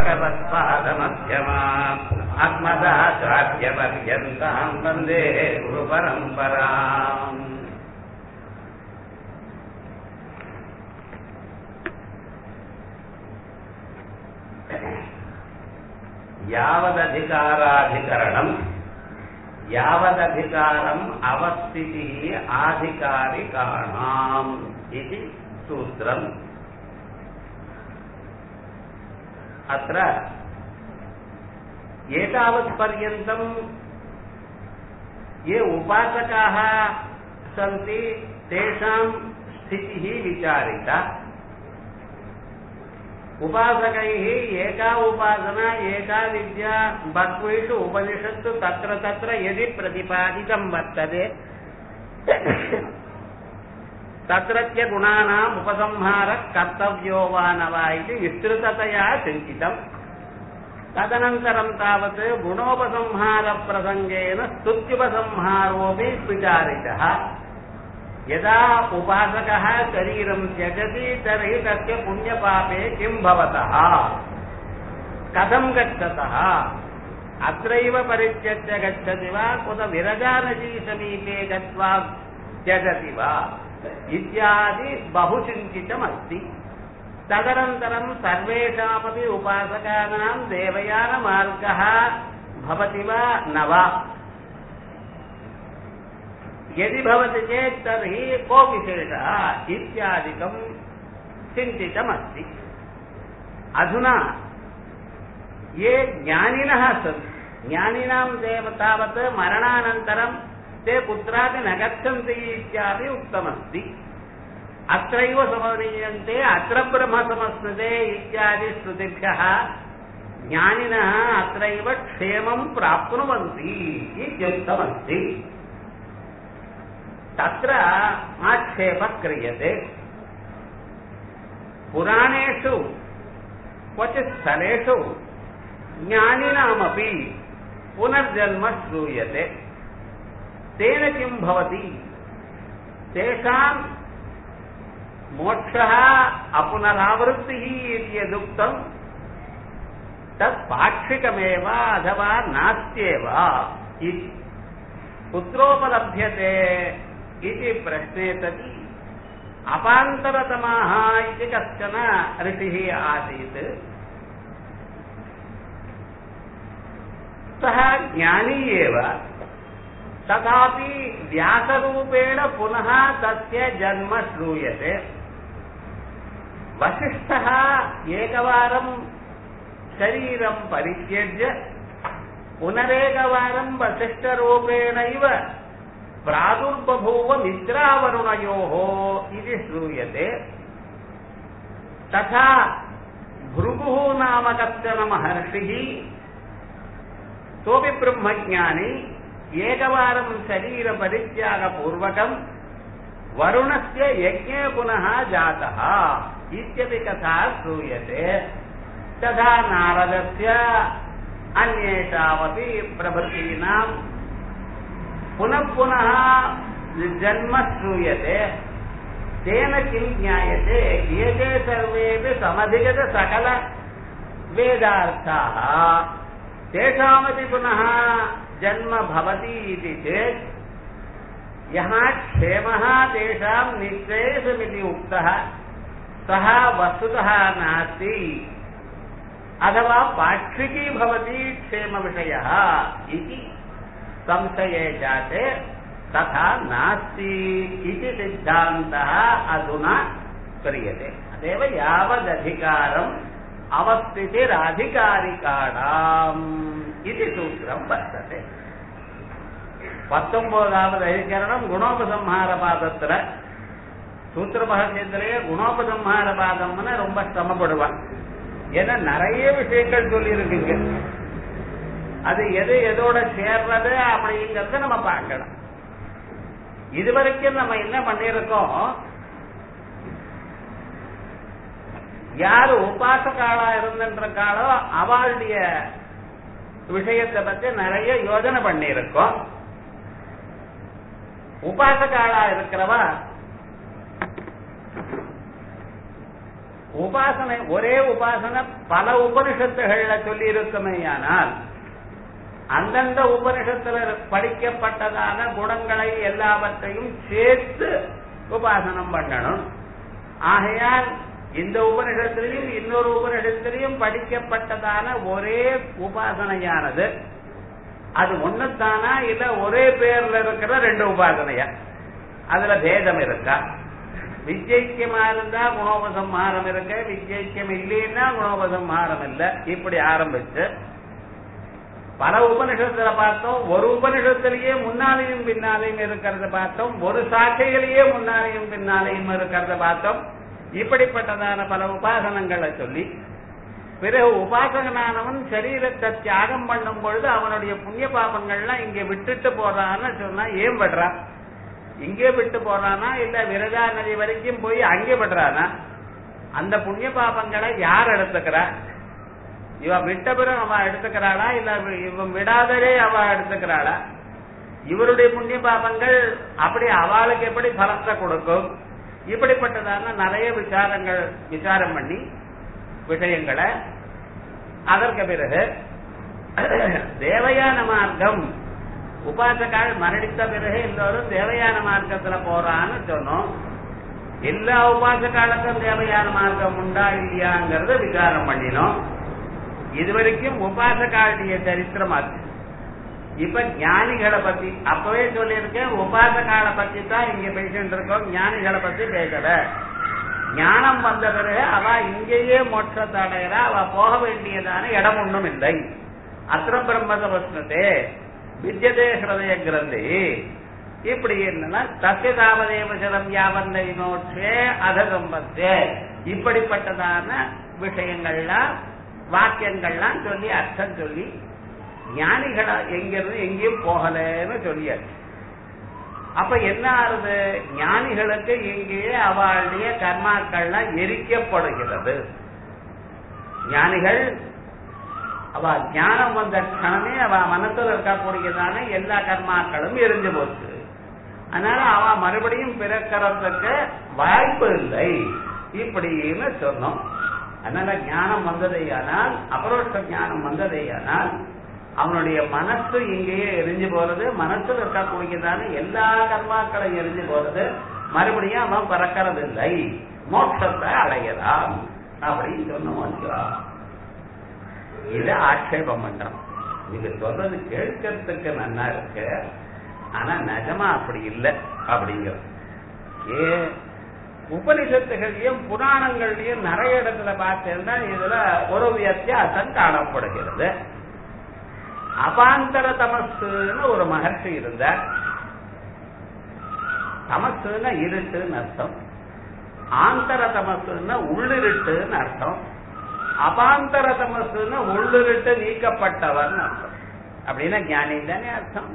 भगवत्पादमध्यमाम् आत्मदाचार्यपर्यन्ताम् वन्दे गुरुपरम्पराम् यावदधिकाराधिकरणम् यावदधिकारम् अवस्थितिः आधिकारिकाणाम् इति सूत्रम् अत्र एतावत्पर्यन्तम् ये उपासकाः सन्ति तेषां स्थितिः विचारिता उपासकैः एका उपासना एका विद्या बह्वीषु उपनिषत्सु तत्र तत्र यदि प्रतिपादितं वर्तते तत्रत्य गुणानाम् उपसंहारः कर्तव्यो वा न वा इति विस्तृततया चिन्तितम् तदनन्तरं तावत् गुणोपसंहारप्रसङ्गेन स्तुत्युपसंहारोऽपि विचारितः यदा उपासकः शरीरं त्यजति तर्हि तस्य पुण्यपापे किं भवतः कथं गच्छतः अत्रैव परित्यज्य गच्छति वा कुत विरजानदीसमीपे गत्वा त्यजति वा इत्यादि बहुचिन्तितमस्ति तदनन्तरं सर्वेषामपि उपासकानां देवयानमार्गः भवति वा न वा यदि भवति चेत् तर्हि को विशेषः इत्यादिकं चिन्तितमस्ति अधुना ये ज्ञानिनः सन्ति ज्ञानिनां देव तावत् मरणानन्तरं ते कुत्रापि न गच्छन्ति इत्यादि उक्तमस्ति अत्रैव समनीयन्ते अत्र ब्रह्म समस्नुते इत्यादि श्रुतिभ्यः ज्ञानिनः अत्रैव क्षेमं प्राप्नुवन्ति इत्युक्तमस्ति तत्र आक्षेपः क्रियते पुराणेषु क्वचित् स्थलेषु ज्ञानिनामपि पुनर्जन्म श्रूयते तेन किं भवति तेषां मोक्षः अपुनरावृत्तिः इति यदुक्तं तत् पाक्षिकमेव अथवा नास्त्येव इति कुत्रोपलभ्यते इति प्रश्ने सति अपान्तरतमाः इति कश्चन ऋषिः आसीत् सः ज्ञानी एव तथापि व्यासरूपेण पुनः तस्य जन्म श्रूयते वसिष्ठः एकवारं शरीरं परित्यज्य पुनरेकवारं वसिष्ठरूपेणैव प्रादुर्बभूव मित्रावरुणयोः इति श्रूयते तथा भृगुः नाम कश्चन महर्षिः सोऽपि ब्रह्मज्ञानी एकवारं शरीरपरित्यागपूर्वकं वरुणस्य यज्ञे पुनः जातः इत्यपि कथा श्रूयते तथा नारदस्य अन्येषामपि प्रभृतीनां पुनः पुनः जन्म श्रूयते तेन किं ज्ञायते एते सर्वेपि समधिगतसकलवेदार्थाः तेषामपि पुनः जन्म भवति इति चेत् यः क्षेमः तेषां निःश्रेयसमिति उक्तः सः वस्तुतः नास्ति अथवा पाक्षिकी भवति क्षेमविषयः इति संशये जाते तथा नास्ति इति सिद्धान्तः अधुना क्रियते अतएव यावदधिकारम् अवस्थितिराधिकारिकाणाम् इति सूत्रं वर्तते பத்தொன்பதாவது அதிகரணம் குணோபசம்ஹார பாதத்துல சூத்திர மகத்திலே குணோபசம்ஹார பாதம்னு ரொம்ப சிரமப்படுவான் ஏன்னா நிறைய விஷயங்கள் சொல்லி இருக்குங்க அது எது எதோட சேர்றது அப்படிங்கறத நம்ம பார்க்கணும் இதுவரைக்கும் நம்ம என்ன பண்ணிருக்கோம் யாரு உபாசகாலா இருந்துருக்காளோ அவளுடைய விஷயத்தை பத்தி நிறைய யோஜனை பண்ணியிருக்கோம் உபாசகாலா இருக்கிறவா உபாசனை ஒரே உபாசனை பல உபனிஷத்துகள்ல சொல்லி இருக்குமேயானால் அந்தந்த உபனிஷத்துல படிக்கப்பட்டதான குணங்களை எல்லாவற்றையும் சேர்த்து உபாசனம் பண்ணணும் ஆகையால் இந்த உபனிஷத்திலையும் இன்னொரு உபனிஷத்திலையும் படிக்கப்பட்டதான ஒரே உபாசனையானது அது ஒண்ணுத்தானா இல்ல ஒரே பேர்ல இருக்கிற ரெண்டு உபாசனையா அதுல பேதம் இருக்கா விஜய்க்கியமா இருந்தா குணோபசம்ஹாரம் இருக்கு விஜய்க்கியம் இல்லைன்னா குணோபசம்ஹாரம் இல்ல இப்படி ஆரம்பிச்சு பல உபனிஷத்துல பார்த்தோம் ஒரு உபனிஷத்திலேயே முன்னாலேயும் பின்னாலேயும் இருக்கிறத பார்த்தோம் ஒரு சாட்டையிலேயே முன்னாலேயும் பின்னாலேயும் இருக்கிறத பார்த்தோம் இப்படிப்பட்டதான பல உபாசனங்களை சொல்லி பிறகு உபாசகனானவன் சரீரத்தை தியாகம் பண்ணும் பொழுது அவனுடைய புண்ணிய பாபங்கள்லாம் இங்க விட்டுட்டு போறான்னு சொன்னா ஏன் விடுறான் இங்கே விட்டு போறானா இல்ல விரதா நதி வரைக்கும் போய் அங்கே விடுறானா அந்த புண்ணிய பாபங்களை யார் எடுத்துக்கிறா இவன் விட்ட பிறகு அவன் எடுத்துக்கிறாளா இல்ல இவன் விடாதலே அவ எடுத்துக்கிறாளா இவருடைய புண்ணிய பாபங்கள் அப்படி அவளுக்கு எப்படி பலத்தை கொடுக்கும் இப்படிப்பட்டதான நிறைய விசாரங்கள் விசாரம் பண்ணி விஷயங்களை அதற்கு பிறகு தேவயான மார்க்கம் உபாசகால் மரணித்த பிறகு எல்லோரும் தேவயான மார்க்கத்துல போறான்னு சொன்னோம் எல்லா உபாசகாலுக்கும் தேவையான மார்க்கம் உண்டா இல்லையாங்கிறத விசாரம் பண்ணினோம் இதுவரைக்கும் உபாசகாளுடைய சரித்திரம் ஆச்சு இப்ப ஞானிகளை பத்தி அப்பவே சொல்லியிருக்கேன் உபாசகாலை பத்தி தான் இங்க பேசிட்டு இருக்கோம் ஞானிகளை பத்தி பேசல ஞானம் வந்த பிறகு அவ இங்கேயே மோட்சத்தை அடைகிறா அவ போக வேண்டியதான இடம் ஒன்றும் இல்லை அத்திர பிரம்மதே வித்யதே ஹிருதய கிரந்தி இப்படி என்னன்னா தசிய தாவதேவசரம் யாவந்த வினோட்சே அதகம்பத்தே இப்படிப்பட்டதான விஷயங்கள்லாம் வாக்கியங்கள்லாம் சொல்லி அர்த்தம் சொல்லி ஞானிகளா எங்கிருந்து எங்கேயும் போகலன்னு சொல்லியாச்சு அப்ப என்ன ஆறுது ஞானிகளுக்கு இங்கேயே அவளுடைய கர்மாக்கள்லாம் எரிக்கப்படுகிறது ஞானிகள் அவ ஞானம் வந்த க்ஷணமே அவ மனசுல இருக்கக்கூடியதான எல்லா கர்மாக்களும் எரிஞ்சு போச்சு அதனால அவ மறுபடியும் பிறக்கிறதுக்கு வாய்ப்பு இல்லை இப்படின்னு சொன்னோம் அதனால ஞானம் வந்ததையானால் அபரோஷ ஞானம் வந்ததையானால் அவனுடைய மனசு இங்கேயே எரிஞ்சு போறது மனசுல இருக்கக்கூடியதான எல்லா கர்மாக்களும் எரிஞ்சு போறது மறுபடியும் அவன் பறக்கிறது இல்லை மோட்சத்தை அடையலாம் அப்படின்னு சொன்னோம் இத ஆட்சேபம் பண்றான் நீங்க சொல்றது கேட்கறதுக்கு நல்லா இருக்கு ஆனா நிஜமா அப்படி இல்லை அப்படிங்கிறது ஏ உபனிஷத்துகளையும் புராணங்கள்லயும் நிறைய இடத்துல பார்த்தேன்னா இதுல ஒரு வித்தியாசம் காணப்படுகிறது அபாந்தர தமசுன்னு ஒரு மகர்ஷி இருந்தார் தமசுன்னா இருட்டுன்னு அர்த்தம் ஆந்தர தமசுன்னா உள்ளிருட்டுன்னு அர்த்தம் அபாந்தர தமசுன்னு உள்ளிருட்டு நீக்கப்பட்டவர் அர்த்தம் அப்படின்னா ஞானி தானே அர்த்தம்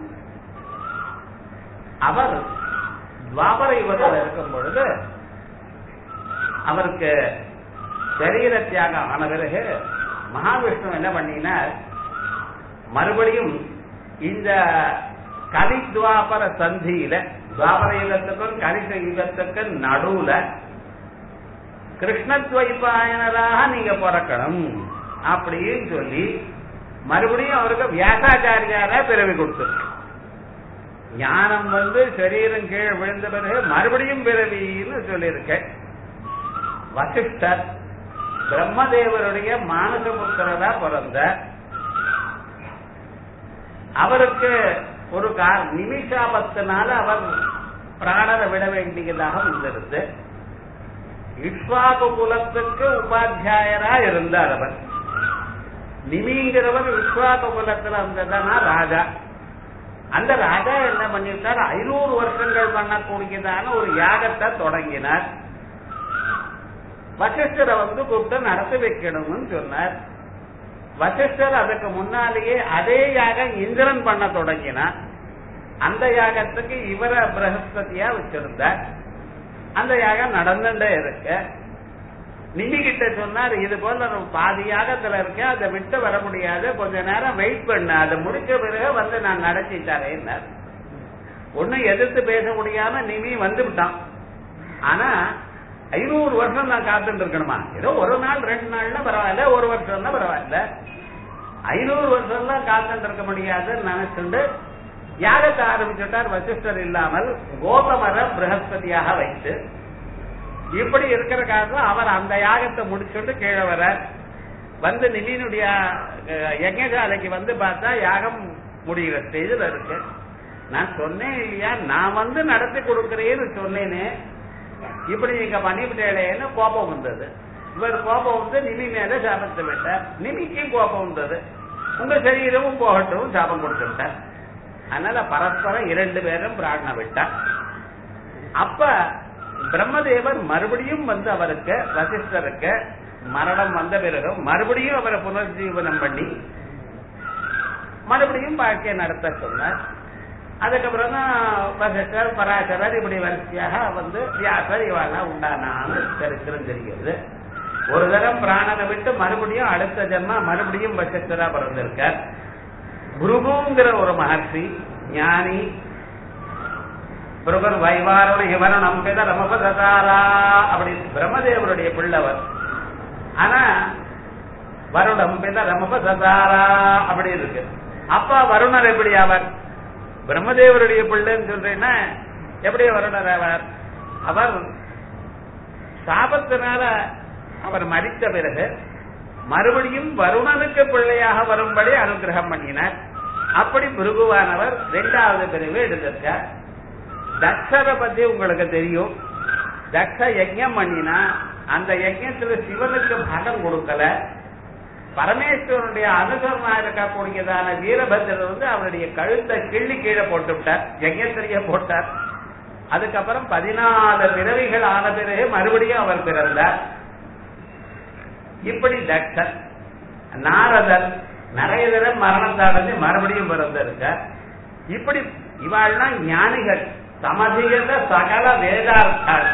அவர் துவாபர யுகத்தில் இருக்கும் பொழுது அவருக்கு சரீர தியாகம் ஆன பிறகு மகாவிஷ்ணு என்ன பண்ணினார் மறுபடியும் இந்த கலித்வாபர சந்தியில துவாபர யுகத்துக்கும் கலித யுகத்துக்கும் நடுவுல கிருஷ்ணத்வைபாயனராக நீங்க பிறக்கணும் அப்படின்னு சொல்லி மறுபடியும் அவருக்கு வியாசாச்சாரியாரா பிறவி கொடுத்துருக்கு ஞானம் வந்து சரீரம் கீழே விழுந்த பிறகு மறுபடியும் பிறவின்னு சொல்லியிருக்கேன் வசிஷ்டர் பிரம்மதேவருடைய மானச புத்திரரா பிறந்த அவருக்கு ஒரு நிமிஷாபத்தினால அவர் பிராணனை விட வேண்டியதாக வந்திருந்து இஷ்வாகு குலத்துக்கு உபாத்தியாயரா இருந்தார் அவர் நிமிங்கிறவர் விஸ்வாக குலத்துல வந்ததுன்னா ராஜா அந்த ராஜா என்ன பண்ணிட்டார் ஐநூறு வருஷங்கள் பண்ணக்கூடியதான ஒரு யாகத்தை தொடங்கினார் வசிஷ்டரை வந்து கூப்பிட்டு நடத்தி வைக்கணும்னு சொன்னார் வசிஷ்டர் அதுக்கு முன்னாலேயே அதே யாகம் இந்திரன் பண்ண தொடங்கினார் அந்த யாகத்துக்கு இவர பிரகஸ்பதியா வச்சிருந்தார் அந்த யாகம் நடந்துட்டே இருக்கு நிமிகிட்ட சொன்னார் இது போல பாதி யாகத்துல இருக்க அதை விட்டு வர முடியாது கொஞ்ச நேரம் வெயிட் பண்ண அதை முடிச்ச பிறகு வந்து நான் நடத்தி தரேன் ஒன்னும் எதிர்த்து பேச முடியாம நிமி வந்து விட்டான் ஆனா ஐநூறு வருஷம் நான் காத்துட்டு இருக்கணுமா ஏதோ ஒரு நாள் ரெண்டு நாள்னா பரவாயில்ல ஒரு வருஷம்னா பரவாயில்ல ஐநூறு வருஷம்லாம் காத்துட்டு இருக்க முடியாதுன்னு நினைச்சுண்டு யாகத்தை ஆரம்பிச்சுட்டார் வசிஷ்டர் இல்லாமல் கோதமர பிரகஸ்பதியாக வைத்து இப்படி இருக்கிற காலத்துல அவர் அந்த யாகத்தை முடிச்சுட்டு கீழே வர வந்து நிதியினுடைய யஜ்ஞசாலைக்கு வந்து பார்த்தா யாகம் முடிகிற ஸ்டேஜில் இருக்கு நான் சொன்னேன் இல்லையா நான் வந்து நடத்தி கொடுக்கிறேன்னு சொன்னேனே இப்படி நீங்க பண்ணிவிட்டேன்னு கோபம் வந்தது இவர் கோபம் வந்து நிமி மேல சாபத்தை விட்டார் நிமிக்கும் கோபம் வந்தது உங்க சரீரமும் போகட்டும் சாபம் கொடுத்துட்டார் அதனால பரஸ்பரம் இரண்டு பேரும் பிராண விட்டார் அப்ப பிரம்மதேவர் மறுபடியும் வந்து அவருக்கு வசிஷ்டருக்கு மரணம் வந்த பிறகு மறுபடியும் அவரை புனர்ஜீவனம் பண்ணி மறுபடியும் வாழ்க்கையை நடத்த சொன்னார் அதுக்கப்புறம் தான் வசிஷ்டர் பராசரர் இப்படி வரிசையாக வந்து வியாசர் இவெல்லாம் உண்டானான்னு சரித்திரம் தெரிகிறது ஒரு தரம் பிராணனை விட்டு மறுபடியும் அடுத்த ஜென்மா மறுபடியும் வசிஷ்டரா பிறந்திருக்கார் புருகுங்கிற ஒரு மகர்ஷி ஞானி புருகன் வைவாரண இவரணம் பித ரமபதாரா அப்படி பிரம்மதேவருடைய பிள்ளவர் ஆனா வருடம் பித ரமபதாரா அப்படி இருக்கு அப்பா வருணர் எப்படி அவர் பிரம்மதேவருடைய பிள்ளைன்னு சொல்றேன்னா எப்படி வருணர் அவர் அவர் சாபத்தினால அவர் மறித்த பிறகு மறுபடியும் வருணனுக்கு பிள்ளையாக வரும்படி அனுகிரகம் பண்ணினார் அப்படி பிருகுவானவர் இரண்டாவது பிரிவு எடுத்திருக்கார் தக்ஷரை பத்தி உங்களுக்கு தெரியும் தக்ஷ யஜ்யம் பண்ணினா அந்த யஜ்யத்துல சிவனுக்கு பாகம் கொடுக்கல பரமேஸ்வரனுடைய அனுசரணா இருக்கக்கூடியதான வீரபத்திரர் வந்து அவருடைய கழுத்தை கிள்ளி கீழே போட்டு விட்டார் யஜ்யத்திலேயே போட்டார் அதுக்கப்புறம் பதினாலு பிறவிகள் ஆன பிறகு மறுபடியும் அவர் பிறந்தார் இப்படி தக்ஷன் நாரதர் நிறைய தடவை மரணத்தை அடைஞ்சு மறுபடியும் பிறந்திருக்க இப்படி இவாள்லாம் ஞானிகள் சமதிகத சகல வேதார்த்தாள்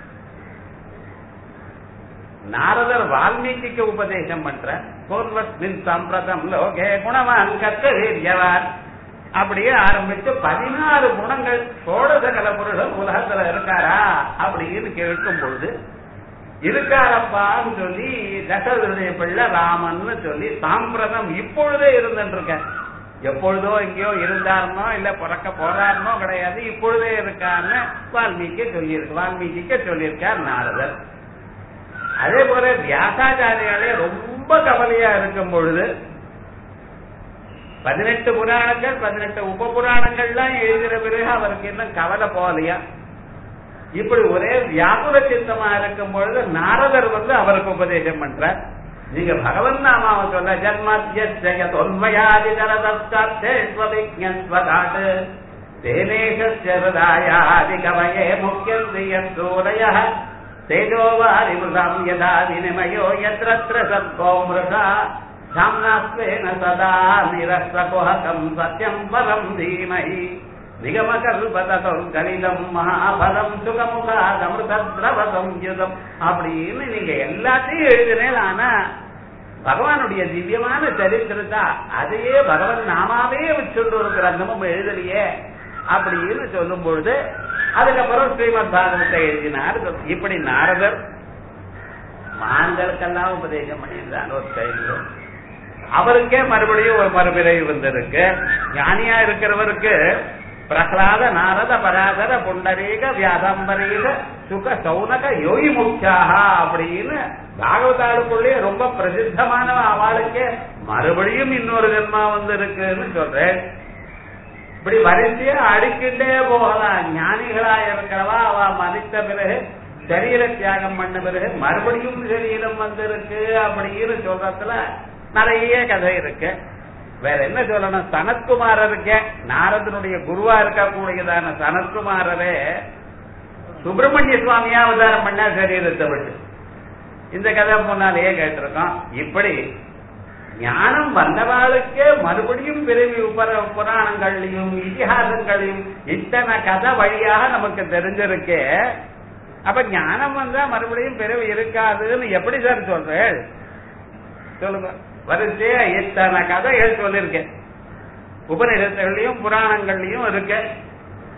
நாரதர் வால்மீகிக்கு உபதேசம் பண்ற பூர்வஸ்மின் சம்பிரதம் லோகே குணவான் கற்க வீரியவான் அப்படியே ஆரம்பிச்சு பதினாறு குணங்கள் சோழசகல புருஷன் உலகத்துல இருக்காரா அப்படின்னு கேட்கும் பொழுது இருக்காரப்பான்னு சொல்லி தசரதனுடைய பிள்ளை ராமன்னு சொல்லி சாம்பிரதம் இப்பொழுதே இருந்துட்டு இருக்க எப்பொழுதோ எங்கேயோ இருந்தாருனோ இல்ல பிறக்க போறாருனோ கிடையாது இப்பொழுதே இருக்கான்னு வால்மீகி சொல்லியிருக்கு வால்மீகிக்கு சொல்லியிருக்கார் நாரதர் அதே போல வியாசாச்சாரியாலே ரொம்ப கவலையா இருக்கும் பொழுது பதினெட்டு புராணங்கள் பதினெட்டு உப புராணங்கள்லாம் எழுதின பிறகு அவருக்கு இன்னும் கவலை போகலையா இப்படி ஒரே வியாகுல சித்தமா இருக்கும் பொழுது நாரதர் வந்து அவருக்கு உபதேசம் பண்றார் நீங்க பகவன் நாமாவை சொல்ல ஜன்மத்யன்மயாதி ஜலதஸ்வவிஜஸ்வதாட் தேனேஷாதி கவயே முக்கியம் சூரய தேஜோவாரிமృதாம் யதா வினிமயோ யத்ரத்ர சர்கோ மிருஷா சாம்னாஸ்வேன சதா நிரஸ்வகுஹகம் சத்யம் பரம் தீமஹி நிகமகல்பதம் கணிதம் மகாபலம் சுகமுகாதமிருதம் யுதம் அப்படின்னு நீங்க எல்லாத்தையும் எழுதினேன் ஆனா பகவானுடைய திவ்யமான சரித்திரத்தா அதையே பகவான் நாமாவே வச்சுட்டு ஒரு கிரந்தமும் எழுதலையே அப்படின்னு சொல்லும் பொழுது அதுக்கப்புறம் ஸ்ரீமத் பாகவத்தை எழுதினார் இப்படி நாரதர் மான்களுக்கெல்லாம் உபதேசம் பண்ணியிருந்தார் ஒரு கையில் அவருக்கே மறுபடியும் ஒரு மறுபிறவி வந்திருக்கு ஞானியா இருக்கிறவருக்கு பிரகலாத நாரத பராசர புண்டரீக வியாசம்பரீக சுக சௌனக யோகி முக்கியாக அப்படின்னு பாகவதாளுக்குள்ளே ரொம்ப பிரசித்தமான அவளுக்கே மறுபடியும் இன்னொரு ஜென்மா வந்து இருக்குன்னு சொல்றேன் இப்படி வரிசையா அடிக்கிட்டே போகலாம் ஞானிகளா இருக்கிறவா அவ மதித்த பிறகு சரீர தியாகம் பண்ண பிறகு மறுபடியும் சரீரம் வந்திருக்கு அப்படின்னு சொல்றதுல நிறைய கதை இருக்கு வேற என்ன சொல்லணும் சனத்குமாரருக்கு நாரதனுடைய குருவா இருக்கக்கூடியதான சனத்குமாரரே சுப்பிரமணிய சுவாமியா அவதாரம் பண்ணா சரீரத்தை விட்டு இந்த கதை முன்னாலேயே கேட்டிருக்கோம் இப்படி ஞானம் வந்தவாளுக்கே மறுபடியும் பிறவி உபர புராணங்கள்லையும் இதிகாசங்களையும் இத்தனை கதை வழியாக நமக்கு தெரிஞ்சிருக்கே அப்ப ஞானம் வந்தா மறுபடியும் பிறவி இருக்காதுன்னு எப்படி சார் சொல்றேன் சொல்லுங்க வரிசையா இத்தனை கதைகள் சொல்லியிருக்கேன் உபநிடத்துகள்லயும் புராணங்கள்லயும் இருக்கு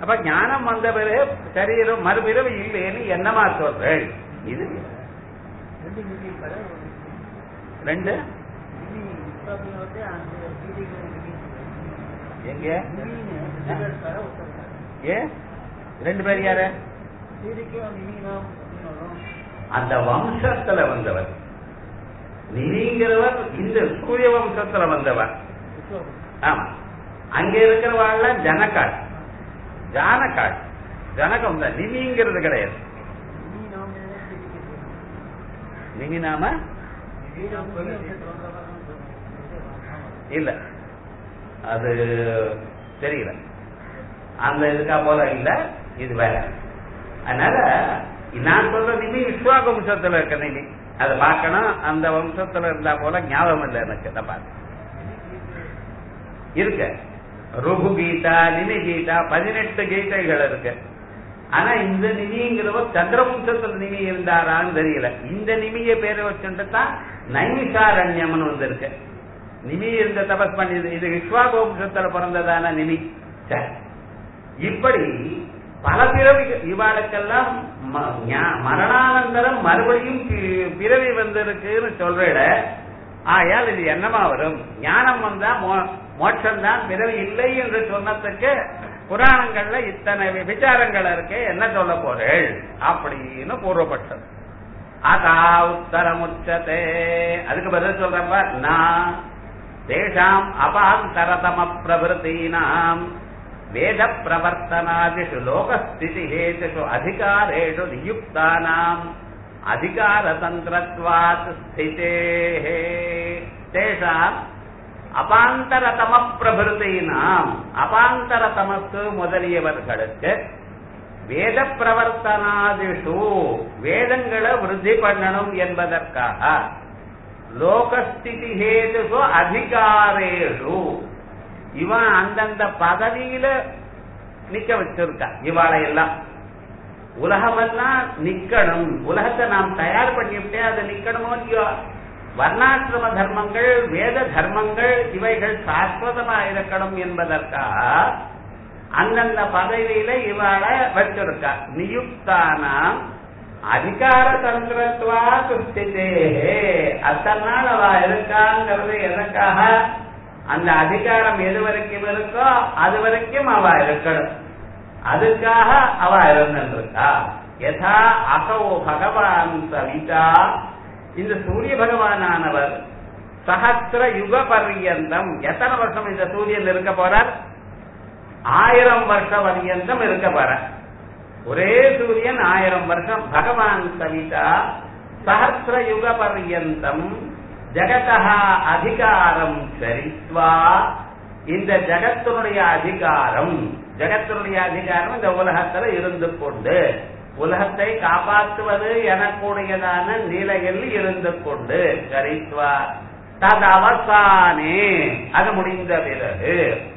அப்ப ஞானம் வந்த பிறகு சரீரம் மறுபிறவி இல்லைன்னு என்னமா சொல்றேன் இது ரெண்டு மில்லியன் கடை ஒரு ரெண்டு மில்லி உற்பத்தி வந்து அந்த சீடிகள் எங்க மில்லியன் கடை ஒருத்தர் ஏ ரெண்டு பேர் யாரு சீடிக்கும் மில்லியனும் அந்த வம்சத்துல வந்தவர் நிதிங்கிறவர் இந்த சூரிய வம்சத்துல வந்தவர் ஆமா அங்க இருக்கிறவாள்ல ஜனக்காள் ஜானக்காள் ஜனகம் தான் நிதிங்கிறது கிடையாது நிதி நாம இல்ல அது தெரியல அந்த இதுக்கா போல இல்ல இது வேற அதனால நான் சொல்ற நிதி விஸ்வாக வம்சத்துல இருக்க நிதி அதை பார்க்கணும் அந்த வம்சத்துல இருந்தா போல ஞாபகம் இல்லை எனக்கு நான் பார்த்தேன் இருக்கு ருகு கீதா நிமி கீதா பதினெட்டு கீதைகள் இருக்கு ஆனா இந்த நிமிங்கிறவர் சந்திரவம்சத்துல நிமி இருந்தாரான்னு தெரியல இந்த நிமிய பேரை வச்சுட்டு தான் நைமிஷாரண்யம்னு வந்திருக்கு நிமி இருந்த தபஸ் பண்ணி இது விஸ்வாகோம்சத்துல பிறந்ததான நிமி சரி. இப்படி பல பிறவி இவாளுக்கெல்லாம் ம- ஞா- மரணானந்தரம் மறுபடியும் பி- பிறவி வந்திருக்குன்னு சொல்ற ஆயால் இது என்னமா வரும் ஞானம் வந்தா மோ- மோட்சம்தான் பிறவி இல்லை என்று சொன்னதுக்கு புராணங்கள்ல இத்தனை விசாரங்கள் இருக்கு என்ன சொல்ல போறேள் அப்படின்னு பூர்வபட்சம் அதா உத்தரமுச்சதே அதுக்கு பதில் சொல்றப்ப நான் தேஷாம் அபாந்தரதம பிரவருத்தீனாம் வேத பிரவர்த்தனாதிஷு லோகஸ்திதி ஹேதுஷு அதிகாரேஷு நியுக்தானாம் அதிகாரதந்திரத்வாத் ஸ்திதேः தேஷாம் அபாந்தரதம பிரபிருத்தினாம் அபாந்தரதமத்து முதலியவர்களுக்கு வேத பிரவர்த்தனாதிஷு வேதங்களை விருத்தி பண்ணணும் என்பதற்காக லோகஸ்திதி ஹேதுஷு அதிகாரேஷு இவன் அந்தந்த பதவியில நிக்க வச்சிருக்கா இவாளை எல்லாம் உலகமெல்லாம் நிக்கணும் உலகத்தை நாம் தயார் பண்ணிவிட்டே அது நிக்கணுமோ இல்லையோ வர்ணாசிரம தர்மங்கள் வேத தர்மங்கள் இவைகள் சாஸ்வதமா இருக்கணும் என்பதற்காக அந்தந்த பதவியில இவாளை வச்சிருக்கா நியுக்தானாம் அதிகார தந்திரத்துவா சுஸ்திதே அத்தனை நாள் அவ இருக்காங்கிறது எதற்காக அந்த அதிகாரம் எது வரைக்கும் இருக்கோ அது வரைக்கும் அவ இருக்கணும் அதுக்காக அவ இருந்திருக்கா யதா அசோ பகவான் சவிதா இந்த சூரிய பகவானானவர் சஹசிர யுக பர்யந்தம் எத்தனை வருஷம் இந்த சூரியன் இருக்க போறார் ஆயிரம் வருஷ பர்யந்தம் இருக்க போறார் ஒரே சூரியன் ஆயிரம் வருஷம் பகவான் சவிதா சஹசிர யுக பர்யந்தம் ஜகதா அதிகாரம் சரித்வா இந்த ஜகத்தினுடைய அதிகாரம் ஜகத்தினுடைய அதிகாரம் இந்த உலகத்துல இருந்து கொண்டு உலகத்தை காப்பாற்றுவது எனக்கூடியதான நிலையில் இருந்து கொண்டு சரித்வா தது அவசானே அது முடிந்த பிறகு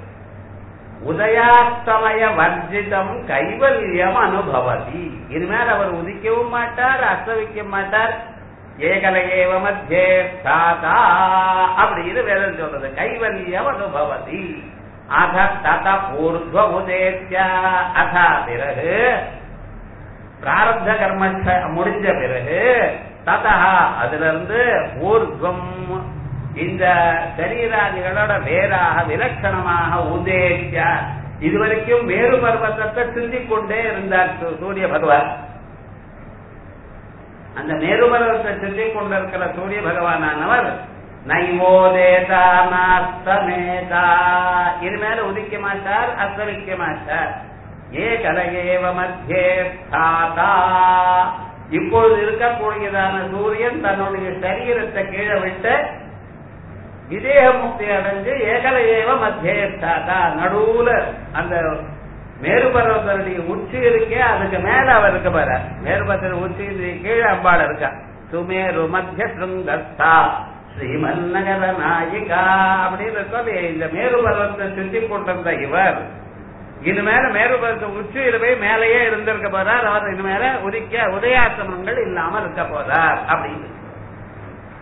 உதயாஸ்தமய வர்ஜிதம் கைவல்யம் அனுபவதி இனிமேல் அவர் உதிக்கவும் மாட்டார் அஸ்தவிக்க மாட்டார் ஏகல ஏவ மத்தியே தாதா அப்படின்னு வேதம் சொல்றது கைவல்யம் அனுபவதி அத தத பூர்வ உதேசிய அதா பிறகு பிராரப்த கர்ம முடிஞ்ச பிறகு ததா அதுல இருந்து ஊர்வம் இந்த சரீராதிகளோட வேறாக விலட்சணமாக உதேசிய இதுவரைக்கும் வேறு பர்வத்தத்தை சிந்திக் கொண்டே இருந்தார் சூ- சூரிய பகவான் அந்த மேரு பர்வத்தை சிந்திக் கொண்டிருக்கிற சூரிய பகவானானவர் நைவோதேதா நாஸ்தமேதா இனிமேல உதிக்க மாட்டார் அஸ்தமிக்க மாட்டார் ஏ கலையேவ மத்தியே ஸ்தாதா இப்பொழுது இருக்கக்கூடியதான சூரியன் தன்னுடைய சரீரத்தை கீழே விட்டு விதேக முக்தி அடைஞ்சு ஏகல ஏவ மத்தியே ஸ்தாதா நடுவுல அந்த மேருபர்வதனுடைய உச்சி இருக்கே அதுக்கு மேல அவர் இருக்க பாரு மேருபத்திர உச்சி கீழே அம்பாள் இருக்கா சுமேரு மத்திய சுங்கஸ்தா ஸ்ரீமன் நகர நாயிகா அப்படின்னு இருக்கோம் இல்லையா? இந்த மேரு பர்வத்தை சுத்தி கொண்டிருந்த இவர் இனிமேல மேரு பர்வத்த உச்சியில போய் மேலேயே இருந்திருக்க போறார் அவர் இனிமேல உதிக்க உதயாசனங்கள் இல்லாம இருக்க போறார் அப்படின்னு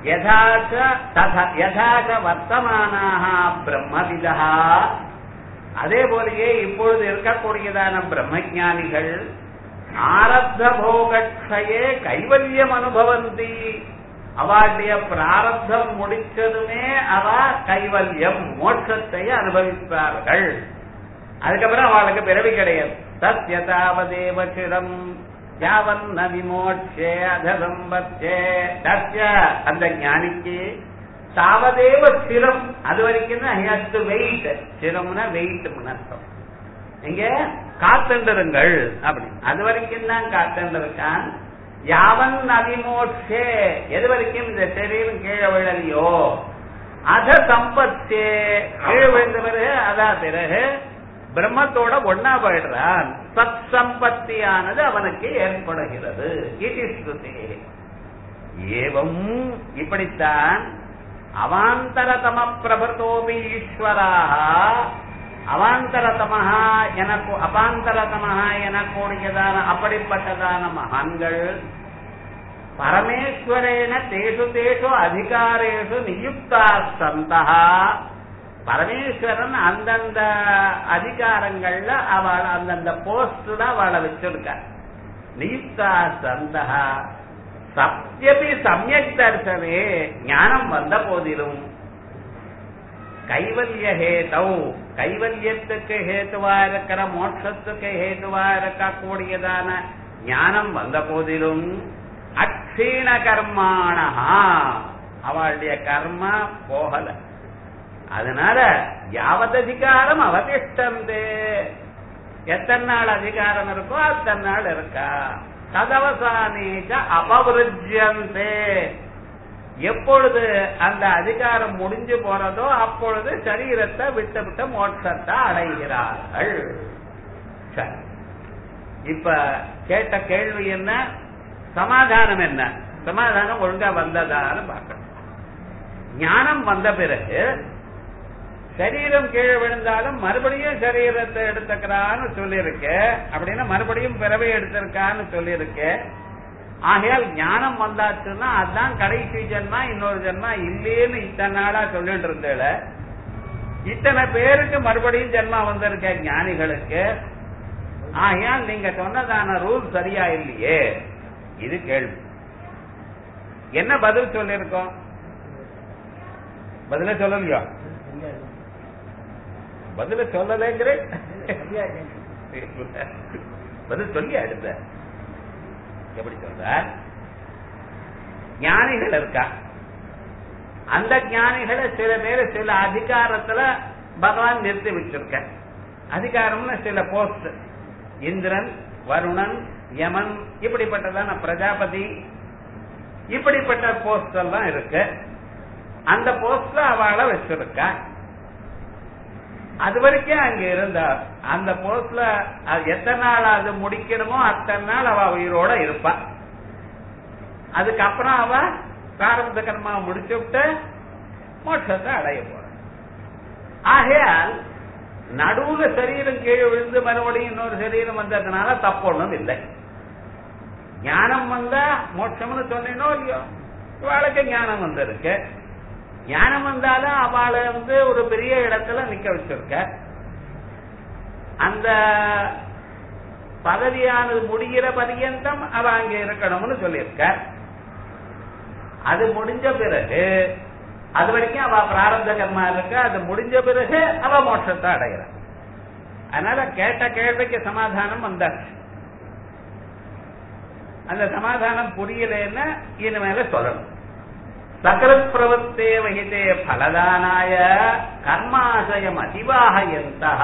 யதாச்ச தத யதாச்ச வர்த்தமானாக பிரம்மவிதா அதே போலயே இப்பொழுது இருக்கக்கூடியதான பிரம்மஞானிகள் ஆரப்த போகட்சயே கைவல்யம் அனுபவந்தி அவளுடைய பிராரப்தம் முடிச்சதுமே அவ கைவல்யம் மோட்சத்தை அனுபவிப்பார்கள் அதுக்கப்புறம் அவளுக்கு பிறவி கிடையாது சத்யதாவதேவ சிரம் யாவன் விமோட்சே அதசம்பத்தே தஸ்ய அந்த ஞானிக்கு தாவதேவ சிரம் அது வரைக்கும் தான் வெயிட் சிரம்னா வெயிட் அர்த்தம் நீங்க காத்துண்டிருங்கள் அப்படி அது வரைக்கும் தான் காத்துண்டிருக்கான் யாவன் அவிமோட்சே எது வரைக்கும் இந்த சரீரம் கீழே விழலையோ அத சம்பத்தே கீழே விழுந்த பிறகு அதான் பிறகு பிரம்மத்தோட ஒன்னா போயிடுறான் சத் சம்பத்தியானது அவனுக்கு ஏற்படுகிறது இது ஸ்ருதி ஏவம் இப்படித்தான் அவாந்தரதம பிரபத்தோபி ஈஸ்வராக அவாந்தரதமஹா எனக்கு அபாந்தரதமஹா எனக்கூடியதான அப்படிப்பட்டதான மகான்கள் பரமேஸ்வரேன தேசு தேசு அதிகாரேஷு நியுக்தா சந்தா பரமேஸ்வரன் அந்தந்த அதிகாரங்கள்ல அவள் அந்தந்த போஸ்ட்ல அவளை வச்சிருக்க நியுக்தா சந்தா சத்தியபி சமயக் தரிசனே ஞானம் வந்த போதிலும் கைவல்ய ஹேதௌ கைவல்யத்துக்கு ஹேத்துவா இருக்கிற மோட்சத்துக்கு ஹேத்துவா இருக்கக்கூடியதான ஞானம் வந்த போதிலும் அக்ஷீண கர்மாணஹா அவளுடைய கர்மா போகல அதனால யாவத் அதிகாரம் அவதிஷ்டந்தே எத்தனை நாள் அதிகாரம் இருக்கோ அத்தனை நாள் இருக்கா ததவசானேச்ச அபவிருஜ்யந்தே எப்பொழுது அந்த அதிகாரம் முடிஞ்சு போறதோ அப்பொழுது சரீரத்தை விட்டு விட்டு மோட்சத்தை அடைகிறார்கள் சரி இப்ப கேட்ட கேள்வி என்ன சமாதானம் என்ன சமாதானம் ஒழுங்கா வந்ததான்னு பார்க்கணும் ஞானம் வந்த பிறகு சரீரம் கீழே விழுந்தாலும் மறுபடியும் சரீரத்தை எடுத்துக்கிறான்னு சொல்லியிருக்க அப்படின்னா மறுபடியும் பிறவை எடுத்திருக்கான்னு சொல்லியிருக்க ஆகையால் ஞானம் வந்தாச்சுன்னா அதுதான் கடைசி ஜென்மா இன்னொரு ஜென்மா இல்லேன்னு இத்தனை நாளா சொல்லிட்டு இருந்தேல இத்தனை பேருக்கு மறுபடியும் ஜென்மா வந்திருக்க ஞானிகளுக்கு ஆகையால் நீங்க சொன்னதான ரூல் சரியா இல்லையே இது கேள்வி என்ன பதில் சொல்லியிருக்கோம் பதில சொல்லலையா பதில சொல்லலைங்கிறேன் பதில் சொல்லி அடுத்த எப்படி சொல்ற ஞானிகள் இருக்கா அந்த ஞானிகளை சில பேர் சில அதிகாரத்துல பகவான் நிறுத்தி வச்சிருக்க அதிகாரம்னு சில போஸ்ட் இந்திரன் வருணன் யமன் இப்படிப்பட்டதான பிரஜாபதி இப்படிப்பட்ட போஸ்ட் எல்லாம் இருக்கு அந்த போஸ்ட்ல அவளை வச்சிருக்கா அது வரைக்கும் அங்க இருந்தார் அந்த போஸ்ட்ல எத்தனை நாள் அது முடிக்கணுமோ அத்தனை நாள் அவ உயிரோட இருப்பா அதுக்கப்புறம் அவ பிராரப்த கர்மா முடிச்சு விட்டு மோட்சத்தை அடைய போற ஆகையால் நடுவுல சரீரம் கீழே விழுந்து மறுபடியும் இன்னொரு சரீரம் வந்ததுனால தப்பு ஒண்ணும் இல்லை ஞானம் வந்தா மோட்சம்னு சொன்னேனோ இல்லையோ இவாளுக்கு ஞானம் வந்திருக்கு ஞானம் வந்தாலும் அவளை வந்து ஒரு பெரிய இடத்துல நிக்க வச்சிருக்க அந்த பதவியானது முடிகிற பரியந்தம் அவ அங்க இருக்கணும்னு சொல்லியிருக்க அது முடிஞ்ச பிறகு அது வரைக்கும் அவ பிராரப்த கர்மா இருக்க அது முடிஞ்ச பிறகு அவ மோட்சத்தை அடைகிற அதனால கேட்ட கேள்விக்கு சமாதானம் வந்தாச்சு அந்த சமாதானம் புரியலன்னா இனிமேல சொல்லணும் சகரத் பிரவத்தே வகிதே பலதானாய கர்மாசயம் அதிவாகயந்தா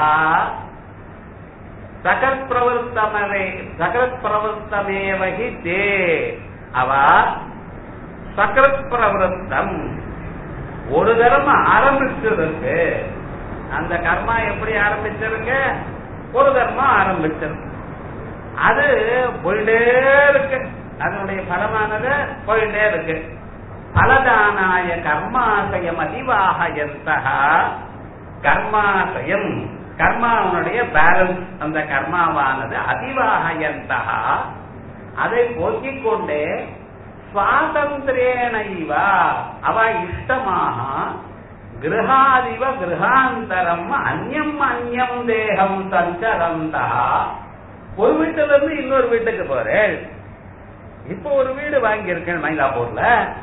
சகத் பிரவர்த்தமே சகரத் பிரவர்த்தமே வகிதே அவ சகரத் பிரவருத்தம் ஒரு தரம் ஆரம்பிச்சிருக்கு அந்த கர்மா எப்படி ஆரம்பிச்சிருக்கு ஒரு தர்மம் ஆரம்பிச்சிருக்கு அது போயிட்டே இருக்கு அதனுடைய பலமானது போயிட்டே இருக்கு பலதானாய கர்மாசயம் அதிவாகயந்த கர்மாசயம் கர்மாவனுடைய பேலன்ஸ் அந்த கர்மாவானது அதிவாகயந்தா அதை போக்கிக் கொண்டே சுவாதந்திரேனைவா அவ இஷ்டமாக கிரகாதிவ கிரகாந்தரம் அந்யம் அந்யம் தேகம் சஞ்சரந்தா ஒரு வீட்டுல இருந்து இன்னொரு வீட்டுக்கு போறேன் இப்போ ஒரு வீடு வாங்கியிருக்கேன் மயிலாப்பூர்ல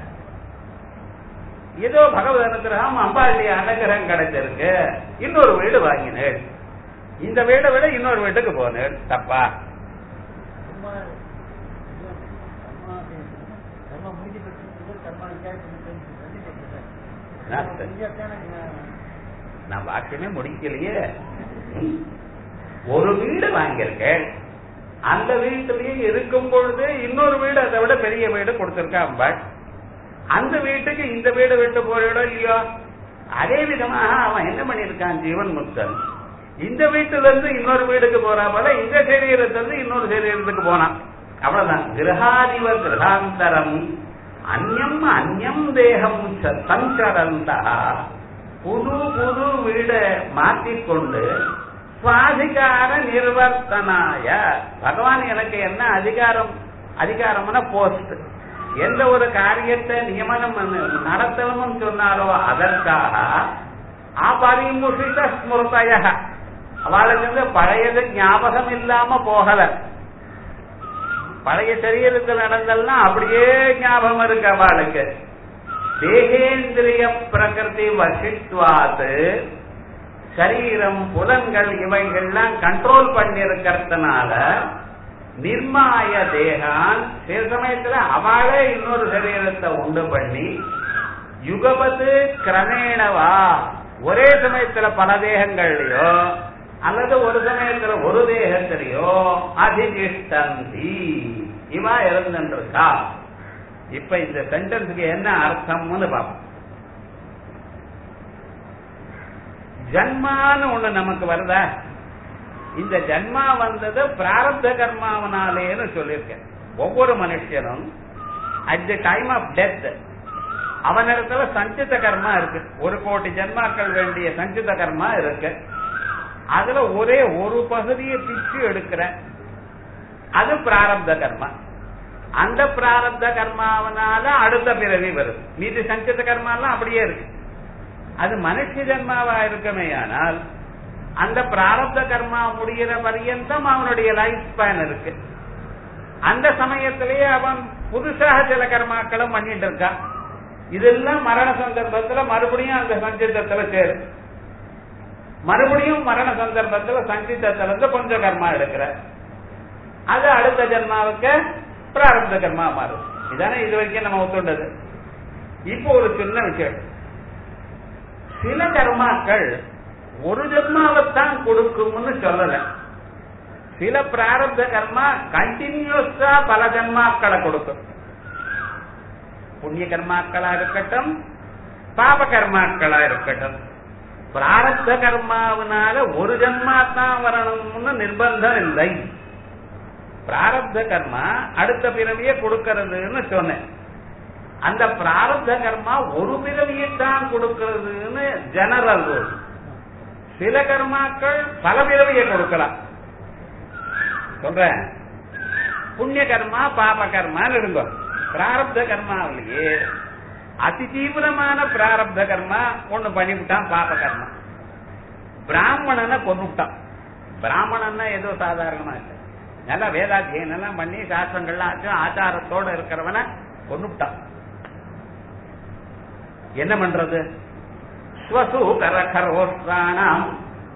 ஏதோ பகவத் அனுகிரகம் அம்பாளுடைய அனுகிரகம் கிடைச்சிருக்கு இன்னொரு வீடு வாங்கினேன் இந்த வீடை விட இன்னொரு வீட்டுக்கு போனேன் தப்பா சும்மா கர்மா கர்மா முடிஞ்சு போச்சு கர்மா என்ஜாய் நான் பண்ணி நான் வாக்கியமே முடிக்கலையே ஒரு வீடு வாங்கியிருக்கேன் அந்த வீட்டிலேயே இருக்கும் பொழுது இன்னொரு வீடு அதை விட பெரிய வீடு கொடுத்திருக்கா அம்பாள் அந்த வீட்டுக்கு இந்த வீடு விட்டு போயிடோ இல்லையோ அதே விதமாக அவன் என்ன பண்ணிருக்கான் ஜீவன் முக்தன் இந்த வீட்டுல இருந்து இன்னொரு வீடுக்கு போறா போல இந்த சரீரத்துல இருந்து இன்னொரு சரீரத்துக்கு போனான் அவ்வளவுதான் கிரகாதிவ கிரகாந்தரம் அந்யம் அந்யம் தேகம் ச- சஞ்சரந்தா புது புது வீடை மாற்றிக்கொண்டு சுவாதிகார நிர்வர்த்தனாய பகவான் எனக்கு என்ன அதிகாரம் அதிகாரம்னா போஸ்ட் எந்த ஒரு காரியத்தை நியமனம் பண்ண- நடத்தணும்னு சொன்னாரோ அதற்காக அபரிமுஷித ஸ்மிருதய அவளுக்கு வந்து பழையது ஞாபகம் இல்லாம போகல பழைய சரீரத்தில் நடந்தெல்லாம் அப்படியே ஞாபகம் இருக்கு அவளுக்கு தேகேந்திரிய பிரகிருதி வசித்வாத்து சரீரம் புலன்கள் இவைகள்லாம் கண்ட்ரோல் பண்ணி இருக்கிறதுனால நிர்மாய தேகான் சில சமயத்துல அவளே இன்னொரு சரீரத்தை உண்டு பண்ணி யுகபத்து கிரமேணவா ஒரே சமயத்துல பல தேகங்கள்லயோ அல்லது ஒரு சமயத்துல ஒரு தேகத்திலேயோ அதிதிஷ்டந்தி இவா இருந்துருக்கா இப்ப இந்த சென்டென்ஸுக்கு என்ன அர்த்தம்னு பார்ப்போம் ஜன்மான்னு ஒண்ணு நமக்கு வருதா இந்த ஜன்மா வந்தது பிராரப்த கர்மாவனாலேன்னு சொல்லியிருக்கேன் ஒவ்வொரு மனுஷனும் at the time of death அவனிடத்துல சஞ்சித கர்மா இருக்கு ஒரு கோடி ஜன்மாக்கள் வேண்டிய சஞ்சித கர்மா இருக்கு அதுல ஒரே ஒரு பகுதியை பிச்சு எடுக்கிறேன் அது பிராரப்த கர்மா அந்த பிராரப்த கர்மாவனால அடுத்த பிறவி வருது மீதி சஞ்சித கர்மாலாம் அப்படியே இருக்கு அது மனுஷ ஜன்மாவா இருக்குமே ஆனால் அந்த பிராரப்த கர்மா முடிகிற பரியந்தம் அவனுடைய லைஃப் ஸ்பேன் இருக்கு அந்த சமயத்திலேயே அவன் புதுசாக சில கர்மாக்களும் பண்ணிட்டு இருக்கான் இதெல்லாம் மரண சந்தர்ப்பத்துல மறுபடியும் அந்த சஞ்சித்தத்துல சேரு மறுபடியும் மரண சந்தர்ப்பத்துல சஞ்சித்தத்துல இருந்து கொஞ்சம் கர்மா எடுக்கிற அது அடுத்த ஜென்மாவுக்கு பிராரப்த கர்மா மாறும் இதானே இது வரைக்கும் நம்ம ஒத்துண்டது இப்போ ஒரு சின்ன விஷயம் சில கர்மாக்கள் ஒரு ஜென்மாவைத்தான் கொடுக்கும்னு சொல்லல சில பிராரப்த கர்மா கண்டினியூஸா பல ஜென்மாக்களை கொடுக்கும் புண்ணிய கர்மாக்களா இருக்கட்டும் பாப கர்மாக்களா இருக்கட்டும் பிராரப்த கர்மாவினால ஒரு ஜென்மா தான் வரணும்னு நிர்பந்தம் இல்லை பிராரப்த கர்மா அடுத்த பிறவியை கொடுக்கறதுன்னு சொன்னேன் அந்த பிராரப்த கர்மா ஒரு பிறவியை தான் கொடுக்கிறதுன்னு ஜெனரல் ரூல் சில கர்மாக்கள் பல பிறவியை கொடுக்கலாம் சொல்றேன் புண்ணிய கர்மா பாப கர்மான்னு இருங்க பிராரப்த கர்மாவிலேயே அதி தீவிரமான பிராரப்த கர்மா ஒண்ணு பண்ணிவிட்டான் பாப கர்மா பிராமணனை கொண்டுட்டான் பிராமணன்னா ஏதோ சாதாரணமா இல்லை நல்லா வேதாத்தியனம் எல்லாம் பண்ணி சாஸ்திரங்கள்லாம் ஆச்சு ஆச்சாரத்தோட இருக்கிறவன கொண்டுட்டான் என்ன பண்றது ஸ்வசு கரகரோஷ்டானாம்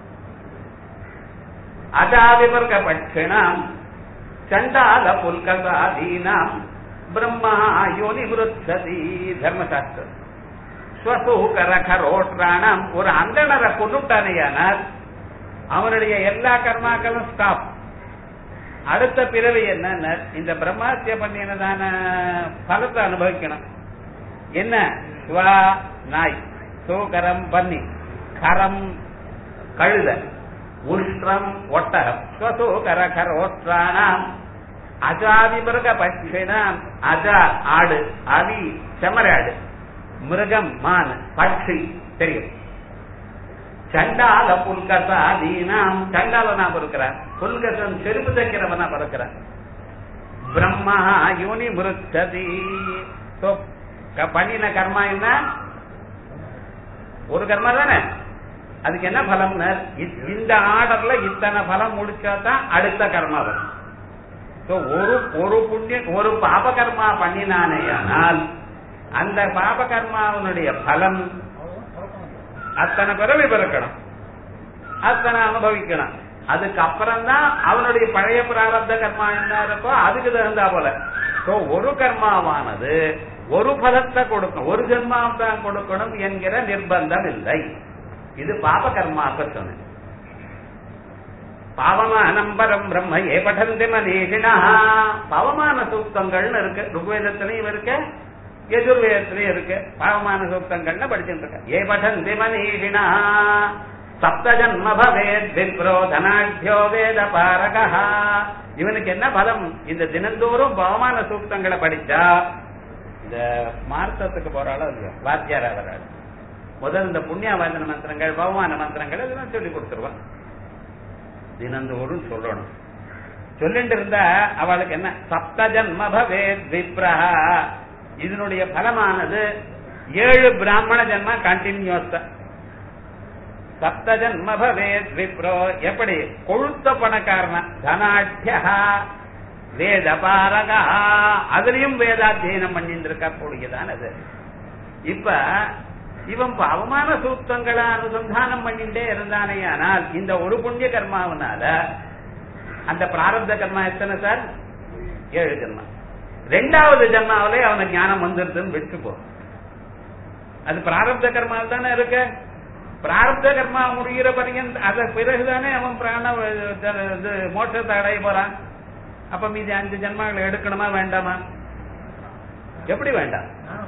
அஜாதிவர்க பட்சிணாம் சண்டால புல்கசாதீனாம் பிரம்மா யோனி விருத்ததி தர்மசாஸ்திரம் ஸ்வசு கரகரோஷ்டானாம் ஒரு அந்தணரை கொண்டுட்டானையானால் அவனுடைய எல்லா கர்மாக்களும் ஸ்டாப் அடுத்த பிறவி என்ன இந்த பிரம்மாத்திய பண்ணினதான பலத்தை அனுபவிக்கணும் என்ன ஸ்வா நாய் சூகரம் பன்னி கரம் கழுத உஷ்டம் ஒட்டகம் ஸ்வசூகர கரோஷ்டானாம் அஜாதிமிருக பட்சினாம் அஜா ஆடு அவி செமராடு மிருகம் மான் பட்சி தெரியும் சண்டால புல்கசா தீனாம் சண்டாலனா பிறக்கிறார் புல்கசன் செருப்பு தைக்கிறவனா பிறக்கிறார் பிரம்மா யோனி மிருத்ததி பண்ணின கர்மா என்ன ஒரு கர்மா தானே அதுக்கு என்ன பலம்னா இ- இந்த ஆர்டர்ல இத்தனை பலம் முடிச்சா தான் அடுத்த கர்மா வரும் So, ஒரு ஒரு புண்ணிய ஒரு பாப கர்மா பண்ணினானேயானால் அந்த பாப கர்மாவனுடைய பலம் அவ்வளவுதான் பழக்கம் அத்தனை பிறவி பிறக்கணும் அத்தனை அனுபவிக்கணும் அதுக்கப்புறம் தான் அவனுடைய பழைய பிராரப்த கர்மா என்ன இருக்கோ அதுக்கு தகுந்தா போல சோ ஒரு கர்மாவானது ஒரு பலத்தை கொடுக்கும் ஒரு ஜென்மாவை தான் கொடுக்கணும் என்கிற நிர்பந்தம் இல்லை இது பாப கர்மாக்க சொன்னேன் பாவமானம்பரம் பிரம்ம ஏ படந்தி மனீஷினா பாவமான சூக்தங்கள்னு இருக்கு ருக்வேதத்திலையும் இருக்கு எதிர்வேதத்திலையும் இருக்கு பாவமான சூக்தங்கள்னு படிச்சுட்டு இருக்க ஏ படந்தி மனீஷினா சப்த ஜன்ம பவேத் விப்ரோ தனாட்சியோ வேத பாரகா இவனுக்கு என்ன பலம் இந்த தினந்தோறும் பவமான சூக்தங்களை படிச்சா இந்த மார்த்தத்துக்கு போறாளோ இல்லையோ வாத்தியாரா வராது முதல் இந்த புண்ணியவாதன மந்திரங்கள் பவமான மந்திரங்கள் இதெல்லாம் சொல்லி கொடுத்துருவான் தினந்தோறும் சொல்லணும் சொல்லிட்டு இருந்தா அவளுக்கு என்ன சப்த ஜன்ம பவேத் விப்ரஹா இதனுடைய பலமானது ஏழு பிராமண ஜன்ம கண்டினியூஸ் சப்த ஜன்ம பவேத் விப்ரோ எப்படி கொழுத்த பணக்காரன தனாட்யா வேத பாரகா அதுலயும் வேதாத்தியனம் பண்ணிட்டு இருக்க கூடியதான் அது இப்ப இவன் அவமான சூத்தங்களை அனுசந்தானம் பண்ணிட்டே இருந்தானே ஆனால் இந்த ஒரு புண்ணிய கர்மாவனால அந்த பிராரப்த கர்மா எத்தனை சார் ஏழு ஜென்மா ரெண்டாவது ஜென்மாவிலே அவனுக்கு ஞானம் வந்துருதுன்னு விட்டு போ அது பிராரப்த கர்மாவில் தானே இருக்கு பிராரப்த கர்மா முடிகிற பரியந்த அத பிறகுதானே அவன் பிராண இது மோட்சத்தை அடைய போறான் அப்ப மீதி அஞ்சு ஜென்மாங்களை எடுக்கணுமா வேண்டாமா எப்படி வேண்டாம்